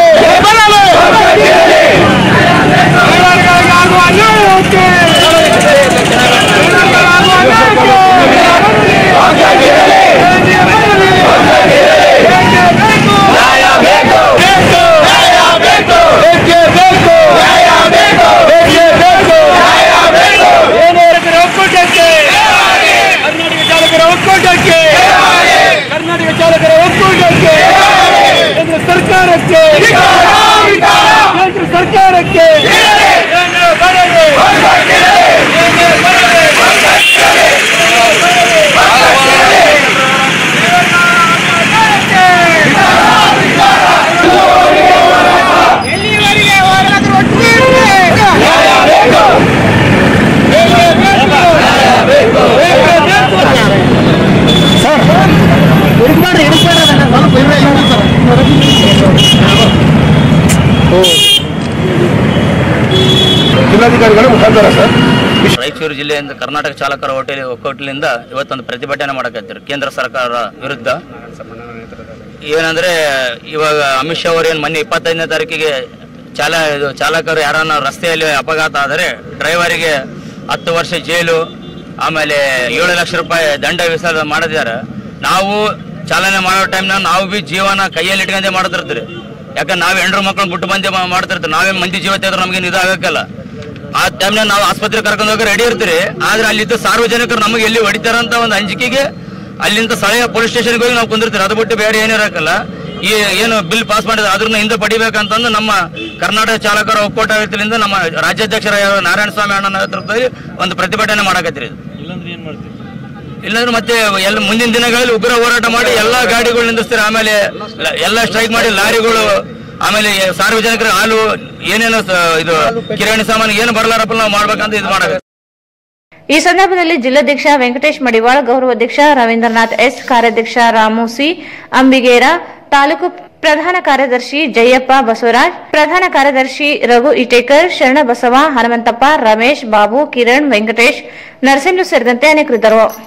ಕರ್ನಾಟಕ ಚಾಲಕರ ಒಕ್ಕೂಟಕ್ಕೆ ಕೇಂದ್ರ ಸರ್ಕಾರಕ್ಕೆ ಕೇಂದ್ರ ಸರ್ಕಾರಕ್ಕೆ ಕೇಂದ್ರ ಬರದೆ. ಕೇಂದ್ರ ಬರದೆ. ಎಲ್ಲಿವರೆಗೆ ಹೋರಾದರೂ ಒಟ್ಟಿಗೆ ಜಿಲ್ಲಾಧಿಕಾರಿಗಳ ಮುಖಾಂತರ ಸರ್ ರಾಯಚೂರು ಜಿಲ್ಲೆಯಿಂದ ಕರ್ನಾಟಕ ಚಾಲಕರ ಹೋಟೆಲ್ ಒಕ್ಕೂಟಲಿಂದ ಇವತ್ತೊಂದು ಪ್ರತಿಭಟನೆ ಮಾಡಕತ್ತಾರೆ ಕೇಂದ್ರ ಸರ್ಕಾರ ವಿರುದ್ಧ ಏನಂದ್ರೆ ಇವಾಗ ಅಮಿತ್ ಶಾ ಅವರು ಏನು ಮೊನ್ನೆ ಇಪ್ಪತ್ತೈದನೇ ತಾರೀಕಿಗೆ ಚಾಲ ಇದು ಚಾಲಕರು ಯಾರನ್ನ ರಸ್ತೆಯಲ್ಲಿ ಅಪಘಾತ ಆದರೆ ಡ್ರೈವರಿಗೆ ಹತ್ತು ವರ್ಷ ಜೈಲು ಆಮೇಲೆ ಏಳು ಲಕ್ಷ ರೂಪಾಯಿ ದಂಡ ವಿಸರ್ಜ ಮಾಡಿದ್ದಾರೆ ನಾವು ಚಾಲನೆ ಮಾಡೋ ಟೈಮ್ನಾಗ ನಾವು ಬಿ ಜೀವನ ಕೈಯಲ್ಲಿ ಇಟ್ಕೊಂಡೇ ಮಾಡ್ತಿರ್ತೀರಿ ಯಾಕಂದ್ರೆ ನಾವು ಹೆಂಡ್ರು ಮಕ್ಕಳನ್ನ ಬಿಟ್ಟು ಬಂದೇ ಮಾ- ಮಾಡ್ತಿರ್ತೀವಿ ನಾವೇ ಮಂದಿ ಜೀವ ತೆಗೆದ್ರೆ ನಮ್ಗೇನು ಇದಾಗಕ್ಕಲ್ಲ ಆ ಟೈಮ್ನಾಗ ನಾವು ಆಸ್ಪತ್ರೆ ಕರ್ಕೊಂಡು ಹೋಗಿ ರೆಡಿ ಇರ್ತೀರಿ ಆದ್ರೆ ಅಲ್ಲಿದ್ದ ಸಾರ್ವಜನಿಕರು ನಮಗೆ ಎಲ್ಲಿ ಹೊಡಿತಾರಂತ ಒಂದು ಅಂಜಿಕೆಗೆ ಅಲ್ಲಿಂದ ಸ್ಥಳೀಯ ಪೊಲೀಸ್ ಸ್ಟೇಷನ್ಗೆ ಹೋಗಿ ನಾವು ಕುಂದಿರ್ತೀವಿ ಅದು ಬಿಟ್ಟು ಬೇರೆ ಏನೂ ಇರಕ್ಕಲ್ಲ ಈ ಏನು ಬಿಲ್ ಪಾಸ್ ಮಾಡಿದ್ರೆ ಅದ್ರನ್ನ ಹಿಂದೆ ಪಡಿಬೇಕಂತಂದು ನಮ್ಮ ಕರ್ನಾಟಕ ಚಾಲಕರ ಒಕ್ಕೂಟ ವತಿಯಿಂದ ನಮ್ಮ ರಾಜ್ಯಾಧ್ಯಕ್ಷರ ನಾರಾಯಣ ಸ್ವಾಮಿ ಅಣ್ಣನ ನೇತೃತ್ವದಲ್ಲಿ ಒಂದು ಪ್ರತಿಭಟನೆ ಮಾಡಕತ್ತೀರಿ ಇದು ಇಲ್ಲಾಂದ್ರೆ ಮತ್ತೆ ಎಲ್ಲ ಮುಂದಿನ ದಿನಗಳಲ್ಲಿ ಉಗ್ರ ಹೋರಾಟ ಮಾಡಿ ಎಲ್ಲಾ ಗಾಡಿಗಳು ನಿಂದಿಸ್ತಾರೆ ಆಮೇಲೆ ಲ- ಎಲ್ಲ ಸ್ಟ್ರೈಕ್ ಮಾಡಿ ಲಾರಿಗಳು ಆಮೇಲೆ ಸಾರ್ವಜನಿಕರ ಹಾಲು ಏನೇನು ಸ- ಇದು ಕಿರಾಣಿ ಸಾಮಾನು ಏನು ಬರಲಾರಪ್ಪ ನಾವು ಮಾಡ್ಬೇಕಂತ ಇದು ಮಾಡಕ ಈ ಸಂದರ್ಭದಲ್ಲಿ ಜಿಲ್ಲಾಧ್ಯಕ್ಷ ವೆಂಕಟೇಶ್ ಮಡಿವಾಳ ಗೌರವಾಧ್ಯಕ್ಷ ರವೀಂದ್ರನಾಥ್ ಎಸ್ ಕಾರ್ಯಾಧ್ಯಕ್ಷ ರಾಮು ಸಿ ಅಂಬಿಗೇರ ತಾಲೂಕು ಪ್ರಧಾನ ಕಾರ್ಯದರ್ಶಿ ಜಯಪ್ಪ ಬಸವರಾಜ್ ಪ್ರಧಾನ ಕಾರ್ಯದರ್ಶಿ ರಘು ಇಟೇಕರ್ ಶರಣಬಸವ ಹನುಮಂತಪ್ಪ ರಮೇಶ್ ಬಾಬು ಕಿರಣ್ ವೆಂಕಟೇಶ್ ನರಸಿಂಹ ಸೇರಿದಂತೆ ಅನೇಕರಿದ್ದರು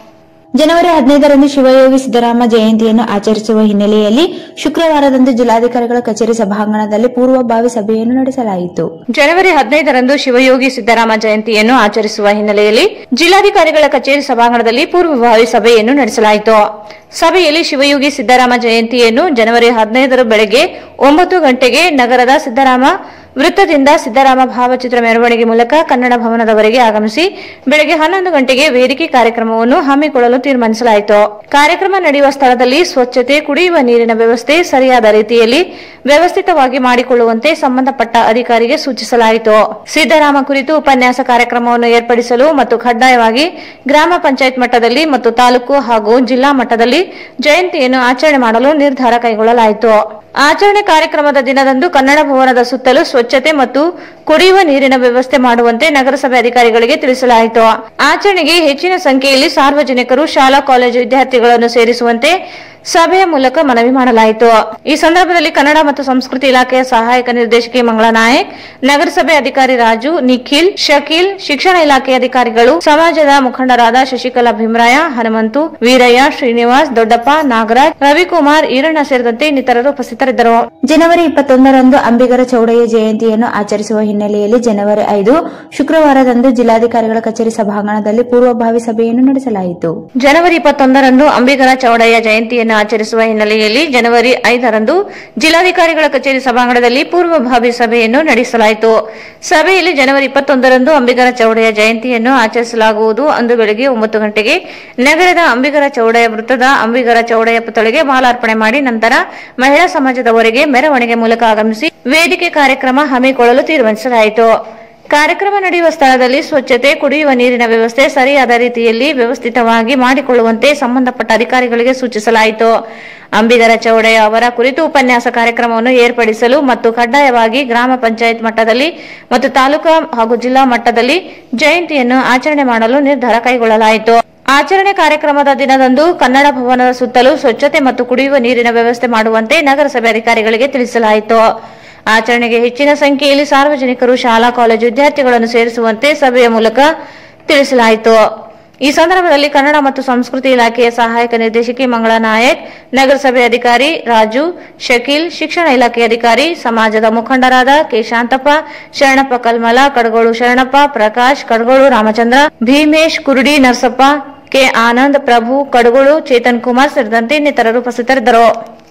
ಜನವರಿ ಹದಿನೈದರಂದು ಶಿವಯೋಗಿ ಸಿದ್ದರಾಮ ಜಯಂತಿಯನ್ನು ಆಚರಿಸುವ ಹಿನ್ನೆಲೆಯಲ್ಲಿ ಶುಕ್ರವಾರದಂದು ಜಿಲ್ಲಾಧಿಕಾರಿಗಳ ಕಚೇರಿ ಸಭಾಂಗಣದಲ್ಲಿ ಪೂರ್ವಭಾವಿ ಸಭೆಯನ್ನು ನಡೆಸಲಾಯಿತು ಜನವರಿ ಹದಿನೈದರಂದು ಶಿವಯೋಗಿ ಸಿದ್ದರಾಮ ಜಯಂತಿಯನ್ನು ಆಚರಿಸುವ ಹಿನ್ನೆಲೆಯಲ್ಲಿ ಜಿಲ್ಲಾಧಿಕಾರಿಗಳ ಕಚೇರಿ ಸಭಾಂಗಣದಲ್ಲಿ ಪೂರ್ವಭಾವಿ ಸಭೆಯನ್ನು ನಡೆಸಲಾಯಿತು ಸಭೆಯಲ್ಲಿ ಶಿವಯೋಗಿ ಸಿದ್ದರಾಮ ಜಯಂತಿಯನ್ನು ಜನವರಿ ಹದಿನೈದರ ಬೆಳಗ್ಗೆ ಒಂಬತ್ತು ಗಂಟೆಗೆ ನಗರದ ಸಿದ್ದರಾಮ ವೃತ್ತದಿಂದ ಸಿದ್ದರಾಮ ಭಾವಚಿತ್ರ ಮೆರವಣಿಗೆ ಮೂಲಕ ಕನ್ನಡ ಭವನದವರೆಗೆ ಆಗಮಿಸಿ ಬೆಳಗ್ಗೆ ಹನ್ನೊಂದು ಗಂಟೆಗೆ ವೇದಿಕೆ ಕಾರ್ಯಕ್ರಮವನ್ನು ಹಮ್ಮಿಕೊಳ್ಳಲು ತೀರ್ಮಾನಿಸಲಾಯಿತು ಕಾರ್ಯಕ್ರಮ ನಡೆಯುವ ಸ್ಥಳದಲ್ಲಿ ಸ್ವಚ್ಛತೆ ಕುಡಿಯುವ ನೀರಿನ ವ್ಯವಸ್ಥೆ ಸರಿಯಾದ ರೀತಿಯಲ್ಲಿ ವ್ಯವಸ್ಥಿತವಾಗಿ ಮಾಡಿಕೊಳ್ಳುವಂತೆ ಸಂಬಂಧಪಟ್ಟ ಅಧಿಕಾರಿಗೆ ಸೂಚಿಸಲಾಯಿತು ಸಿದ್ದರಾಮ ಕುರಿತು ಉಪನ್ಯಾಸ ಕಾರ್ಯಕ್ರಮವನ್ನು ಏರ್ಪಡಿಸಲು ಮತ್ತು ಕಡ್ಡಾಯವಾಗಿ ಗ್ರಾಮ ಪಂಚಾಯತ್ ಮಟ್ಟದಲ್ಲಿ ಮತ್ತು ತಾಲೂಕು ಹಾಗೂ ಜಿಲ್ಲಾ ಮಟ್ಟದಲ್ಲಿ ಜಯಂತಿಯನ್ನು ಆಚರಣೆ ಮಾಡಲು ನಿರ್ಧಾರ ಕೈಗೊಳ್ಳಲಾಯಿತು ಆಚರಣೆ ಕಾರ್ಯಕ್ರಮದ ದಿನದಂದು ಕನ್ನಡ ಭವನದ ಸುತ್ತಲೂ ಸ್ವಚ್ಛತೆ ಮತ್ತು ಕುಡಿಯುವ ನೀರಿನ ವ್ಯವಸ್ಥೆ ಮಾಡುವಂತೆ ನಗರಸಭೆ ಅಧಿಕಾರಿಗಳಿಗೆ ತಿಳಿಸಲಾಯಿತು ಆಚರಣೆಗೆ ಹೆಚ್ಚಿನ ಸಂಖ್ಯೆಯಲ್ಲಿ ಸಾರ್ವಜನಿಕರು ಶಾಲಾ ಕಾಲೇಜು ವಿದ್ಯಾರ್ಥಿಗಳನ್ನು ಸೇರಿಸುವಂತೆ ಸಭೆಯ ಮೂಲಕ ಮನವಿ ಮಾಡಲಾಯಿತು ಈ ಸಂದರ್ಭದಲ್ಲಿ ಕನ್ನಡ ಮತ್ತು ಸಂಸ್ಕೃತಿ ಇಲಾಖೆಯ ಸಹಾಯಕ ನಿರ್ದೇಶಕಿ ಮಂಗಳಾ ನಾಯಕ್ ನಗರಸಭೆ ಅಧಿಕಾರಿ ರಾಜು ನಿಖಿಲ್ ಶಕೀಲ್ ಶಿಕ್ಷಣ ಇಲಾಖೆ ಅಧಿಕಾರಿಗಳು ಸಮಾಜದ ಮುಖಂಡರಾದ ಶಶಿಕಲಾ ಭೀಮರಾಯ ಹನುಮಂತು ವೀರಯ್ಯ ಶ್ರೀನಿವಾಸ್ ದೊಡ್ಡಪ್ಪ ನಾಗರಾಜ್ ರವಿಕುಮಾರ್ ಈರಣ್ಣ ಸೇರಿದಂತೆ ಇನ್ನಿತರರು ಉಪಸ್ಥಿತರಿದ್ದರು ಜನವರಿ ಇಪ್ಪತ್ತೊಂದರಂದು ಅಂಬಿಗರ ಚೌಡಯ್ಯ ಜಯಂತಿಯನ್ನು ಆಚರಿಸುವ ಹಿನ್ನೆಲೆಯಲ್ಲಿ ಜನವರಿ ಐದು ಶುಕ್ರವಾರದಂದು ಜಿಲ್ಲಾಧಿಕಾರಿಗಳ ಕಚೇರಿ ಸಭಾಂಗಣದಲ್ಲಿ ಪೂರ್ವಭಾವಿ ಸಭೆಯನ್ನು ನಡೆಸಲಾಯಿತು ಜನವರಿ ಇಪ್ಪತ್ತೊಂದರಂದು ಅಂಬಿಗರ ಚೌಡಯ್ಯ ಜಯಂತಿಯನ್ನು ಆಚರಿಸುವ ಹಿನ್ನೆಲೆಯಲ್ಲಿ ಜನವರಿ ಐದರಂದು ಜಿಲ್ಲಾಧಿಕಾರಿಗಳ ಕಚೇರಿ ಸಭಾಂಗಣದಲ್ಲಿ ಪೂರ್ವಭಾವಿ ಸಭೆಯನ್ನು ನಡೆಸಲಾಯಿತು ಸಭೆಯಲ್ಲಿ ಜನವರಿ ಇಪ್ಪತ್ತೊಂದರಂದು ಅಂಬಿಗರ ಚೌಡಯ್ಯ ಜಯಂತಿಯನ್ನು ಆಚರಿಸಲಾಗುವುದು ಅಂದು ಬೆಳಗ್ಗೆ ಒಂಬತ್ತು ಗಂಟೆಗೆ ನಗರದ ಅಂಬಿಗರ ಚೌಡಯ್ಯ ವೃತ್ತದ ಅಂಬಿಗರ ಚೌಡಯ್ಯ ಪುತ್ಥಳಿಗೆ ಮಾಲಾರ್ಪಣೆ ಮಾಡಿ ನಂತರ ಮಹಿಳಾ ಸಮಾಜದವರೆಗೆ ಮೆರವಣಿಗೆ ಮೂಲಕ ಆಗಮಿಸಿ ವೇದಿಕೆ ಕಾರ್ಯಕ್ರಮ ಹಮ್ಮಿಕೊಳ್ಳಲು ತೀರ್ಮಾನಿಸಲಾಯಿತು ಕಾರ್ಯಕ್ರಮ ನಡೆಯುವ ಸ್ಥಳದಲ್ಲಿ ಸ್ವಚ್ಛತೆ ಕುಡಿಯುವ ನೀರಿನ ವ್ಯವಸ್ಥೆ ಸರಿಯಾದ ರೀತಿಯಲ್ಲಿ ವ್ಯವಸ್ಥಿತವಾಗಿ ಮಾಡಿಕೊಳ್ಳುವಂತೆ ಸಂಬಂಧಪಟ್ಟ ಅಧಿಕಾರಿಗಳಿಗೆ ಸೂಚಿಸಲಾಯಿತು ಅಂಬಿಗರ ಚೌಡಯ್ಯ ಅವರ ಕುರಿತು ಉಪನ್ಯಾಸ ಕಾರ್ಯಕ್ರಮವನ್ನು ಏರ್ಪಡಿಸಲು ಮತ್ತು ಕಡ್ಡಾಯವಾಗಿ ಗ್ರಾಮ ಪಂಚಾಯತ್ ಮಟ್ಟದಲ್ಲಿ ಮತ್ತು ತಾಲೂಕು ಹಾಗೂ ಜಿಲ್ಲಾ ಮಟ್ಟದಲ್ಲಿ ಜಯಂತಿಯನ್ನು ಆಚರಣೆ ಮಾಡಲು ನಿರ್ಧಾರ ಕೈಗೊಳ್ಳಲಾಯಿತು ಆಚರಣೆ ಕಾರ್ಯಕ್ರಮದ ದಿನದಂದು ಕನ್ನಡ ಭವನದ ಸುತ್ತಲೂ ಸ್ವಚ್ಛತೆ ಮತ್ತು ಕುಡಿಯುವ ನೀರಿನ ವ್ಯವಸ್ಥೆ ಮಾಡುವಂತೆ ನಗರಸಭೆ ಅಧಿಕಾರಿಗಳಿಗೆ ತಿಳಿಸಲಾಯಿತು ಆಚರಣೆಗೆ ಹೆಚ್ಚಿನ ಸಂಖ್ಯೆಯಲ್ಲಿ ಸಾರ್ವಜನಿಕರು ಶಾಲಾ ಕಾಲೇಜು ವಿದ್ಯಾರ್ಥಿಗಳನ್ನು ಸೇರಿಸುವಂತೆ ಸಭೆಯ ಮೂಲಕ ತಿಳಿಸಲಾಯಿತು ಈ ಸಂದರ್ಭದಲ್ಲಿ ಕನ್ನಡ ಮತ್ತು ಸಂಸ್ಕೃತಿ ಇಲಾಖೆಯ ಸಹಾಯಕ ನಿರ್ದೇಶಕಿ ಮಂಗಳಾ ನಾಯಕ್ ನಗರಸಭೆ ಅಧಿಕಾರಿ ರಾಜು ಶಕೀಲ್ ಶಿಕ್ಷಣ ಇಲಾಖೆ ಅಧಿಕಾರಿ ಸಮಾಜದ ಮುಖಂಡರಾದ ಕೆ ಶಾಂತಪ್ಪ ಶರಣಪ್ಪ ಕಲ್ಮಲ ಕಡಗೋಳು ಶರಣಪ್ಪ ಪ್ರಕಾಶ್ ಕಡಗೋಳು ರಾಮಚಂದ್ರ ಭೀಮೇಶ್ ಕುರುಡಿ ನರಸಪ್ಪ ಕೆ ಆನಂದ್ ಪ್ರಭು ಕಡಗೋಳು ಚೇತನ್ ಕುಮಾರ್ ಸೇರಿದಂತೆ ಇನ್ನಿತರರು ಉಪಸ್ಥಿತರಿದ್ದರು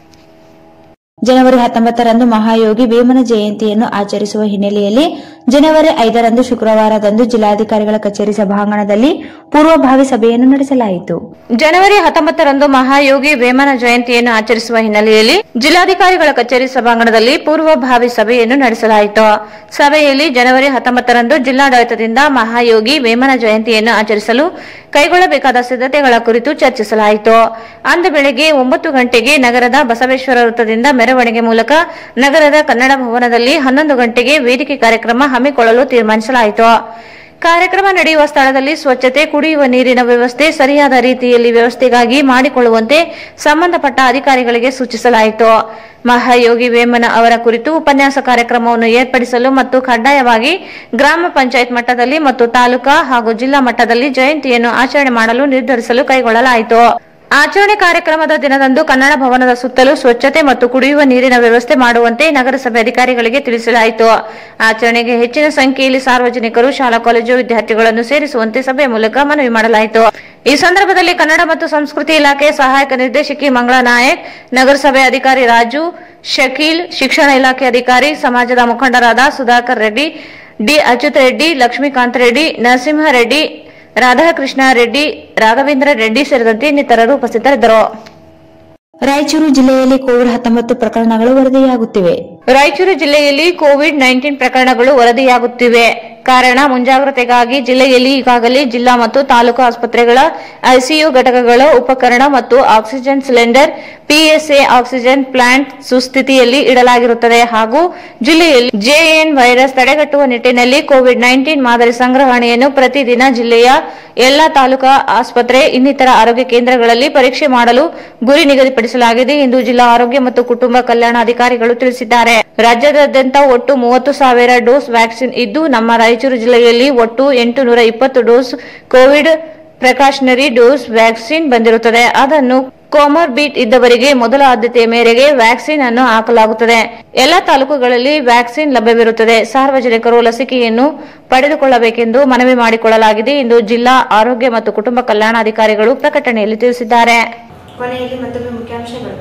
ಜನವರಿ ಹತ್ತೊಂಬತ್ತರಂದು ಮಹಾಯೋಗಿ ವೇಮನ ಜಯಂತಿಯನ್ನು ಆಚರಿಸುವ ಹಿನ್ನೆಲೆಯಲ್ಲಿ ಜನವರಿ ಐದರಂದು ಶುಕ್ರವಾರದಂದು ಜಿಲ್ಲಾಧಿಕಾರಿಗಳ ಕಚೇರಿ ಸಭಾಂಗಣದಲ್ಲಿ ಪೂರ್ವಭಾವಿ ಸಭೆಯನ್ನು ನಡೆಸಲಾಯಿತು ಜನವರಿ ಹತ್ತೊಂಬತ್ತರಂದು ಮಹಾಯೋಗಿ ವೇಮನ ಜಯಂತಿಯನ್ನು ಆಚರಿಸುವ ಹಿನ್ನೆಲೆಯಲ್ಲಿ ಜಿಲ್ಲಾಧಿಕಾರಿಗಳ ಕಚೇರಿ ಸಭಾಂಗಣದಲ್ಲಿ ಪೂರ್ವಭಾವಿ ಸಭೆಯನ್ನು ನಡೆಸಲಾಯಿತು ಸಭೆಯಲ್ಲಿ ಜನವರಿ ಹತ್ತೊಂಬತ್ತರಂದು ಜಿಲ್ಲಾಡಳಿತದಿಂದ ಮಹಾಯೋಗಿ ವೇಮನ ಜಯಂತಿಯನ್ನು ಆಚರಿಸಲು ಕೈಗೊಳ್ಳಬೇಕಾದ ಸಿದ್ಧತೆಗಳ ಕುರಿತು ಚರ್ಚಿಸಲಾಯಿತು ಅಂದು ಬೆಳಗ್ಗೆ ಒಂಬತ್ತು ಗಂಟೆಗೆ ನಗರದ ಬಸವೇಶ್ವರ ವೃತ್ತದಿಂದ ಮೆರವಣಿಗೆ ಮೂಲಕ ನಗರದ ಕನ್ನಡ ಭವನದಲ್ಲಿ ಹನ್ನೊಂದು ಗಂಟೆಗೆ ವೇದಿಕೆ ಕಾರ್ಯಕ್ರಮ ಹಮ್ಮಿಕೊಳ್ಳಲು ತೀರ್ಮಾನಿಸಲಾಯಿತು ಕಾರ್ಯಕ್ರಮ ನಡೆಯುವ ಸ್ಥಳದಲ್ಲಿ ಸ್ವಚ್ಛತೆ ಕುಡಿಯುವ ನೀರಿನ ವ್ಯವಸ್ಥೆ ಸರಿಯಾದ ರೀತಿಯಲ್ಲಿ ವ್ಯವಸ್ಥೆಗಾಗಿ ಮಾಡಿಕೊಳ್ಳುವಂತೆ ಸಂಬಂಧಪಟ್ಟ ಅಧಿಕಾರಿಗಳಿಗೆ ಸೂಚಿಸಲಾಯಿತು ಮಹಾಯೋಗಿ ವೇಮನ ಅವರ ಕುರಿತು ಉಪನ್ಯಾಸ ಕಾರ್ಯಕ್ರಮವನ್ನು ಏರ್ಪಡಿಸಲು ಮತ್ತು ಕಡ್ಡಾಯವಾಗಿ ಗ್ರಾಮ ಪಂಚಾಯತ್ ಮಟ್ಟದಲ್ಲಿ ಮತ್ತು ತಾಲೂಕಾ ಹಾಗೂ ಜಿಲ್ಲಾ ಮಟ್ಟದಲ್ಲಿ ಜಯಂತಿಯನ್ನು ಆಚರಣೆ ಮಾಡಲು ನಿರ್ಧರಿಸಲು ಕೈಗೊಳ್ಳಲಾಯಿತು ಆಚರಣೆ ಕಾರ್ಯಕ್ರಮದ ದಿನದಂದು ಕನ್ನಡ ಭವನದ ಸುತ್ತಲೂ ಸ್ವಚ್ಛತೆ ಮತ್ತು ಕುಡಿಯುವ ನೀರಿನ ವ್ಯವಸ್ಥೆ ಮಾಡುವಂತೆ ನಗರಸಭೆ ಅಧಿಕಾರಿಗಳಿಗೆ ತಿಳಿಸಲಾಯಿತು ಆಚರಣೆಗೆ ಹೆಚ್ಚಿನ ಸಂಖ್ಯೆಯಲ್ಲಿ ಸಾರ್ವಜನಿಕರು ಶಾಲಾ ಕಾಲೇಜು ವಿದ್ಯಾರ್ಥಿಗಳನ್ನು ಸೇರಿಸುವಂತೆ ಸಭೆಯ ಮೂಲಕ ಮನವಿ ಮಾಡಲಾಯಿತು ಈ ಸಂದರ್ಭದಲ್ಲಿ ಕನ್ನಡ ಮತ್ತು ಸಂಸ್ಕೃತಿ ಇಲಾಖೆ ಸಹಾಯಕ ನಿರ್ದೇಶಕಿ ಮಂಗಳಾ ನಾಯಕ್ ನಗರಸಭೆ ಅಧಿಕಾರಿ ರಾಜು ಶಕೀಲ್ ಶಿಕ್ಷಣ ಇಲಾಖೆ ಅಧಿಕಾರಿ ಸಮಾಜದ ಮುಖಂಡರಾದ ಸುಧಾಕರ್ ರೆಡ್ಡಿ ಡಿ ಅಚ್ಯುತ್ ರೆಡ್ಡಿ ಲಕ್ಷ್ಮೀಕಾಂತ್ ರೆಡ್ಡಿ ನರಸಿಂಹ ರೆಡ್ಡಿ ರಾಧಾಕೃಷ್ಣ ರೆಡ್ಡಿ ರಾಘವೇಂದ್ರ ರೆಡ್ಡಿ ಸೇರಿದಂತೆ ಇನ್ನಿತರರು ಉಪಸ್ಥಿತರಿದ್ದರು ರಾಯಚೂರು ಜಿಲ್ಲೆಯಲ್ಲಿ ಕೋವಿಡ್ ಹತ್ತೊಂಬತ್ತು ಪ್ರಕರಣಗಳು ವರದಿಯಾಗುತ್ತಿವೆ ರಾಯಚೂರು ಜಿಲ್ಲೆಯಲ್ಲಿ ಕೋವಿಡ್ ನೈನ್ಟೀನ್ ಪ್ರಕರಣಗಳು ವರದಿಯಾಗುತ್ತಿವೆ ಕಾರಣ ಮುಂಜಾಗ್ರತೆಗಾಗಿ ಜಿಲ್ಲೆಯಲ್ಲಿ ಈಗಾಗಲೇ ಜಿಲ್ಲಾ ಮತ್ತು ತಾಲೂಕು ಆಸ್ಪತ್ರೆಗಳ ಐಸಿಯು ಘಟಕಗಳ ಉಪಕರಣ ಮತ್ತು oxygen cylinder PSA oxygen plant ಸುಸ್ಥಿತಿಯಲ್ಲಿ ಇಡಲಾಗಿರುತ್ತದೆ ಹಾಗೂ ಜಿಲ್ಲೆಯಲ್ಲಿ ಜೆಎನ್ ವೈರಸ್ ತಡೆಗಟ್ಟುವ ನಿಟ್ಟಿನಲ್ಲಿ ಕೋವಿಡ್ ನೈನ್ಟೀನ್ ಮಾದರಿ ಸಂಗ್ರಹಣೆಯನ್ನು ಪ್ರತಿದಿನ ಜಿಲ್ಲೆಯ ಎಲ್ಲಾ ತಾಲೂಕಾ ಆಸ್ಪತ್ರೆ ಇನ್ನಿತರ ಆರೋಗ್ಯ ಕೇಂದ್ರಗಳಲ್ಲಿ ಪರೀಕ್ಷೆ ಮಾಡಲು ಗುರಿ ನಿಗದಿಪಡಿಸಲಾಗಿದೆ ಎಂದು ಜಿಲ್ಲಾ ಆರೋಗ್ಯ ಮತ್ತು ಕುಟುಂಬ ಕಲ್ಯಾಣಾಧಿಕಾರಿಗಳು ತಿಳಿಸಿದ್ದಾರೆ ರಾಜ್ಯಾದ್ಯಂತ ಒಟ್ಟು ಮೂವತ್ತು ಸಾವಿರ ಡೋಸ್ ವ್ಯಾಕ್ಸಿನ್ ಇದ್ದು ನಮ್ಮ ರಾಯಚೂರು ಜಿಲ್ಲೆಯಲ್ಲಿ ಒಟ್ಟು ಎಂಟು ನೂರ ಇಪ್ಪತ್ತು dose covid precautionary dose vaccine ಬಂದಿರುತ್ತದೆ ಅದನ್ನು ಕೋಮರ್ಬಿಟ್ ಇದ್ದವರಿಗೆ ಮೊದಲ ಆದ್ಯತೆಯ ಮೇರೆಗೆ ವ್ಯಾಕ್ಸಿನ್ ಅನ್ನು ಹಾಕಲಾಗುತ್ತದೆ ಎಲ್ಲ ತಾಲೂಕುಗಳಲ್ಲಿ ವ್ಯಾಕ್ಸಿನ್ ಲಭ್ಯವಿರುತ್ತದೆ ಸಾರ್ವಜನಿಕರು ಲಸಿಕೆಯನ್ನು ಪಡೆದುಕೊಳ್ಳಬೇಕೆಂದು ಮನವಿ ಮಾಡಿಕೊಳ್ಳಲಾಗಿದೆ ಎಂದು ಜಿಲ್ಲಾ ಆರೋಗ್ಯ ಮತ್ತು ಕುಟುಂಬ ಕಲ್ಯಾಣಾಧಿಕಾರಿಗಳು ಪ್ರಕಟಣೆಯಲ್ಲಿ ತಿಳಿಸಿದ್ದಾರೆ ಕೊನೆಯಲ್ಲಿ ಮತ್ತೊಮ್ಮೆ ಮುಖ್ಯಾಂಶಗಳು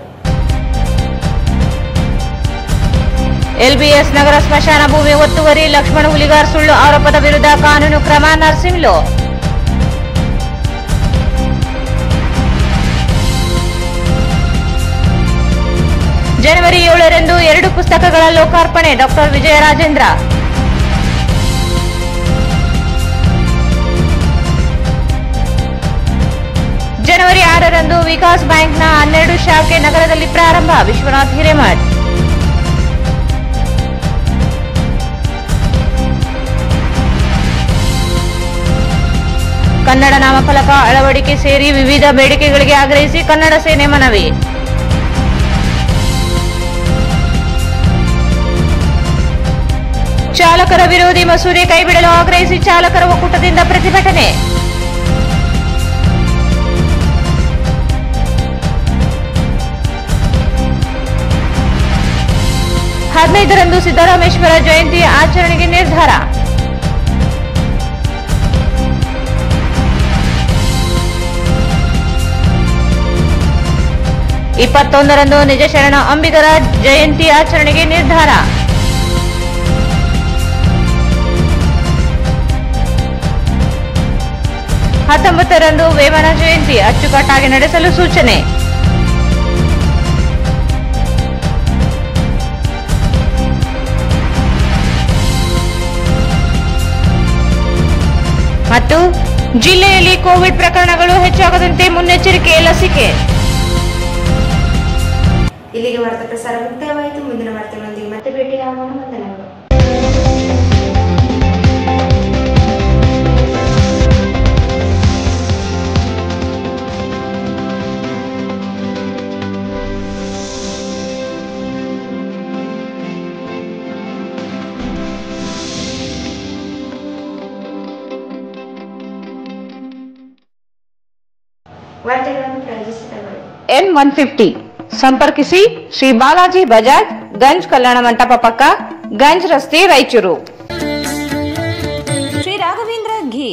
ಎಲ್ಬಿಎಸ್ ನಗರ ಸ್ಮಶಾನ ಭೂಮಿ ಒತ್ತುವರಿ ಲಕ್ಷ್ಮಣ ಹುಲಿಗಾರ್ ಸುಳ್ಳು ಆರೋಪದ ವಿರುದ್ಧ ಕಾನೂನು ಕ್ರಮ ನರಸಿಂಹಲು ಜನವರಿ ಏಳರಂದು ಎರಡು ಪುಸ್ತಕಗಳ ಲೋಕಾರ್ಪಣೆ ಡಾಕ್ಟರ್ ವಿಜಯ ರಾಜೇಂದ್ರ ಜನವರಿ ಆರರಂದು ವಿಕಾಸ್ ಬ್ಯಾಂಕ್ನ ಹನ್ನೆರಡು ಶಾಖೆ ನಗರದಲ್ಲಿ ಪ್ರಾರಂಭ ವಿಶ್ವನಾಥ್ ಹಿರೇಮಠ್ ಕನ್ನಡ ನಾಮಫಲಕ ಅಳವಡಿಕೆ ಸೇರಿ ವಿವಿಧ ಬೇಡಿಕೆಗಳಿಗೆ ಆಗ್ರಹಿಸಿ ಕನ್ನಡ ಸೇನೆ ಮನವಿ ಚಾಲಕರ ವಿರೋಧಿ ಮಸೂದೆ ಕೈಬಿಡಲು ಆಗ್ರಹಿಸಿ ಚಾಲಕರ ಒಕ್ಕೂಟದಿಂದ ಪ್ರತಿಭಟನೆ ಹದಿನೈದರಂದು ಸಿದ್ದರಾಮೇಶ್ವರ ಜಯಂತಿ ಆಚರಣೆಗೆ ನಿರ್ಧಾರ ಇಪ್ಪತ್ತೊಂದರಂದು ನಿಜ ಶರಣ ಅಂಬಿಗರ ಜಯಂತಿ ಆಚರಣೆಗೆ ನಿರ್ಧಾರ ಹತ್ತೊಂಬತ್ತರಂದು ವೇಮನ ಜಯಂತಿ ಅಚ್ಚುಕಟ್ಟಾಗಿ ನಡೆಸಲು ಸೂಚನೆ ಮತ್ತು ಜಿಲ್ಲೆಯಲ್ಲಿ ಕೋವಿಡ್ ಪ್ರಕರಣಗಳು ಹೆಚ್ಚಾಗದಂತೆ ಮುನ್ನೆಚ್ಚರಿಕೆ ಲಸಿಕೆ ಇಲ್ಲಿಗೆ ವಾರ್ತಾ ಪ್ರಸಾರ ಮುಕ್ತಾಯವಾಯಿತು ಮುಂದಿನ ವಾರ್ತೆಗಳೊಂದಿಗೆ ಮತ್ತೆ ಭೇಟಿಯಾಗೋಣ ವಂದನೆಗಳು ವಾರ್ತೆಗಳನ್ನು ಪ್ರಾಯೋಜಿಸಿದವರು ಎನ್ ಒನ್ ಫಿಫ್ಟಿ ಸಂಪರ್ಕಿಸಿ ಶ್ರೀ ಬಾಲಾಜಿ ಬಜಾಜ್ ಗಂಜ್ ಕಲ್ಯಾಣ ಮಂಟಪ ಪಕ್ಕ ಗಂಜ್ ರಸ್ತೆ ರಾಯಚೂರು ಶ್ರೀ ರಾಘವೇಂದ್ರ ಘೀ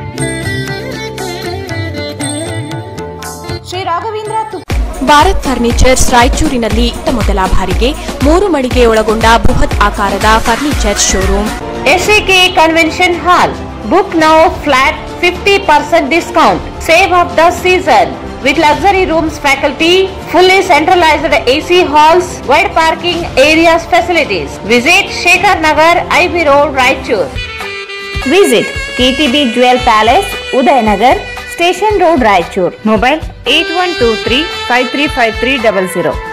ಶ್ರೀ ರಾಘವೇಂದ್ರ ತುಪ್ಪ ಭಾರತ್ ಫರ್ನಿಚರ್ಸ್ ರಾಯಚೂರಿನಲ್ಲಿ ಇತ್ತ ಮೊದಲ ಬಾರಿಗೆ ಮೂರು ಮಳಿಗೆ ಒಳಗೊಂಡ ಬೃಹತ್ ಆಕಾರದ furniture showroom SAK convention hall book now flat fifty percent discount save of the season with luxury rooms faculty, fully centralized AC halls, wide parking areas facilities. Visit Shekhar Nagar, IB Road, Raichur. Visit KTB Jewel Palace, Udayanagar, Station Road, Raichur. Mobile 8123 535300.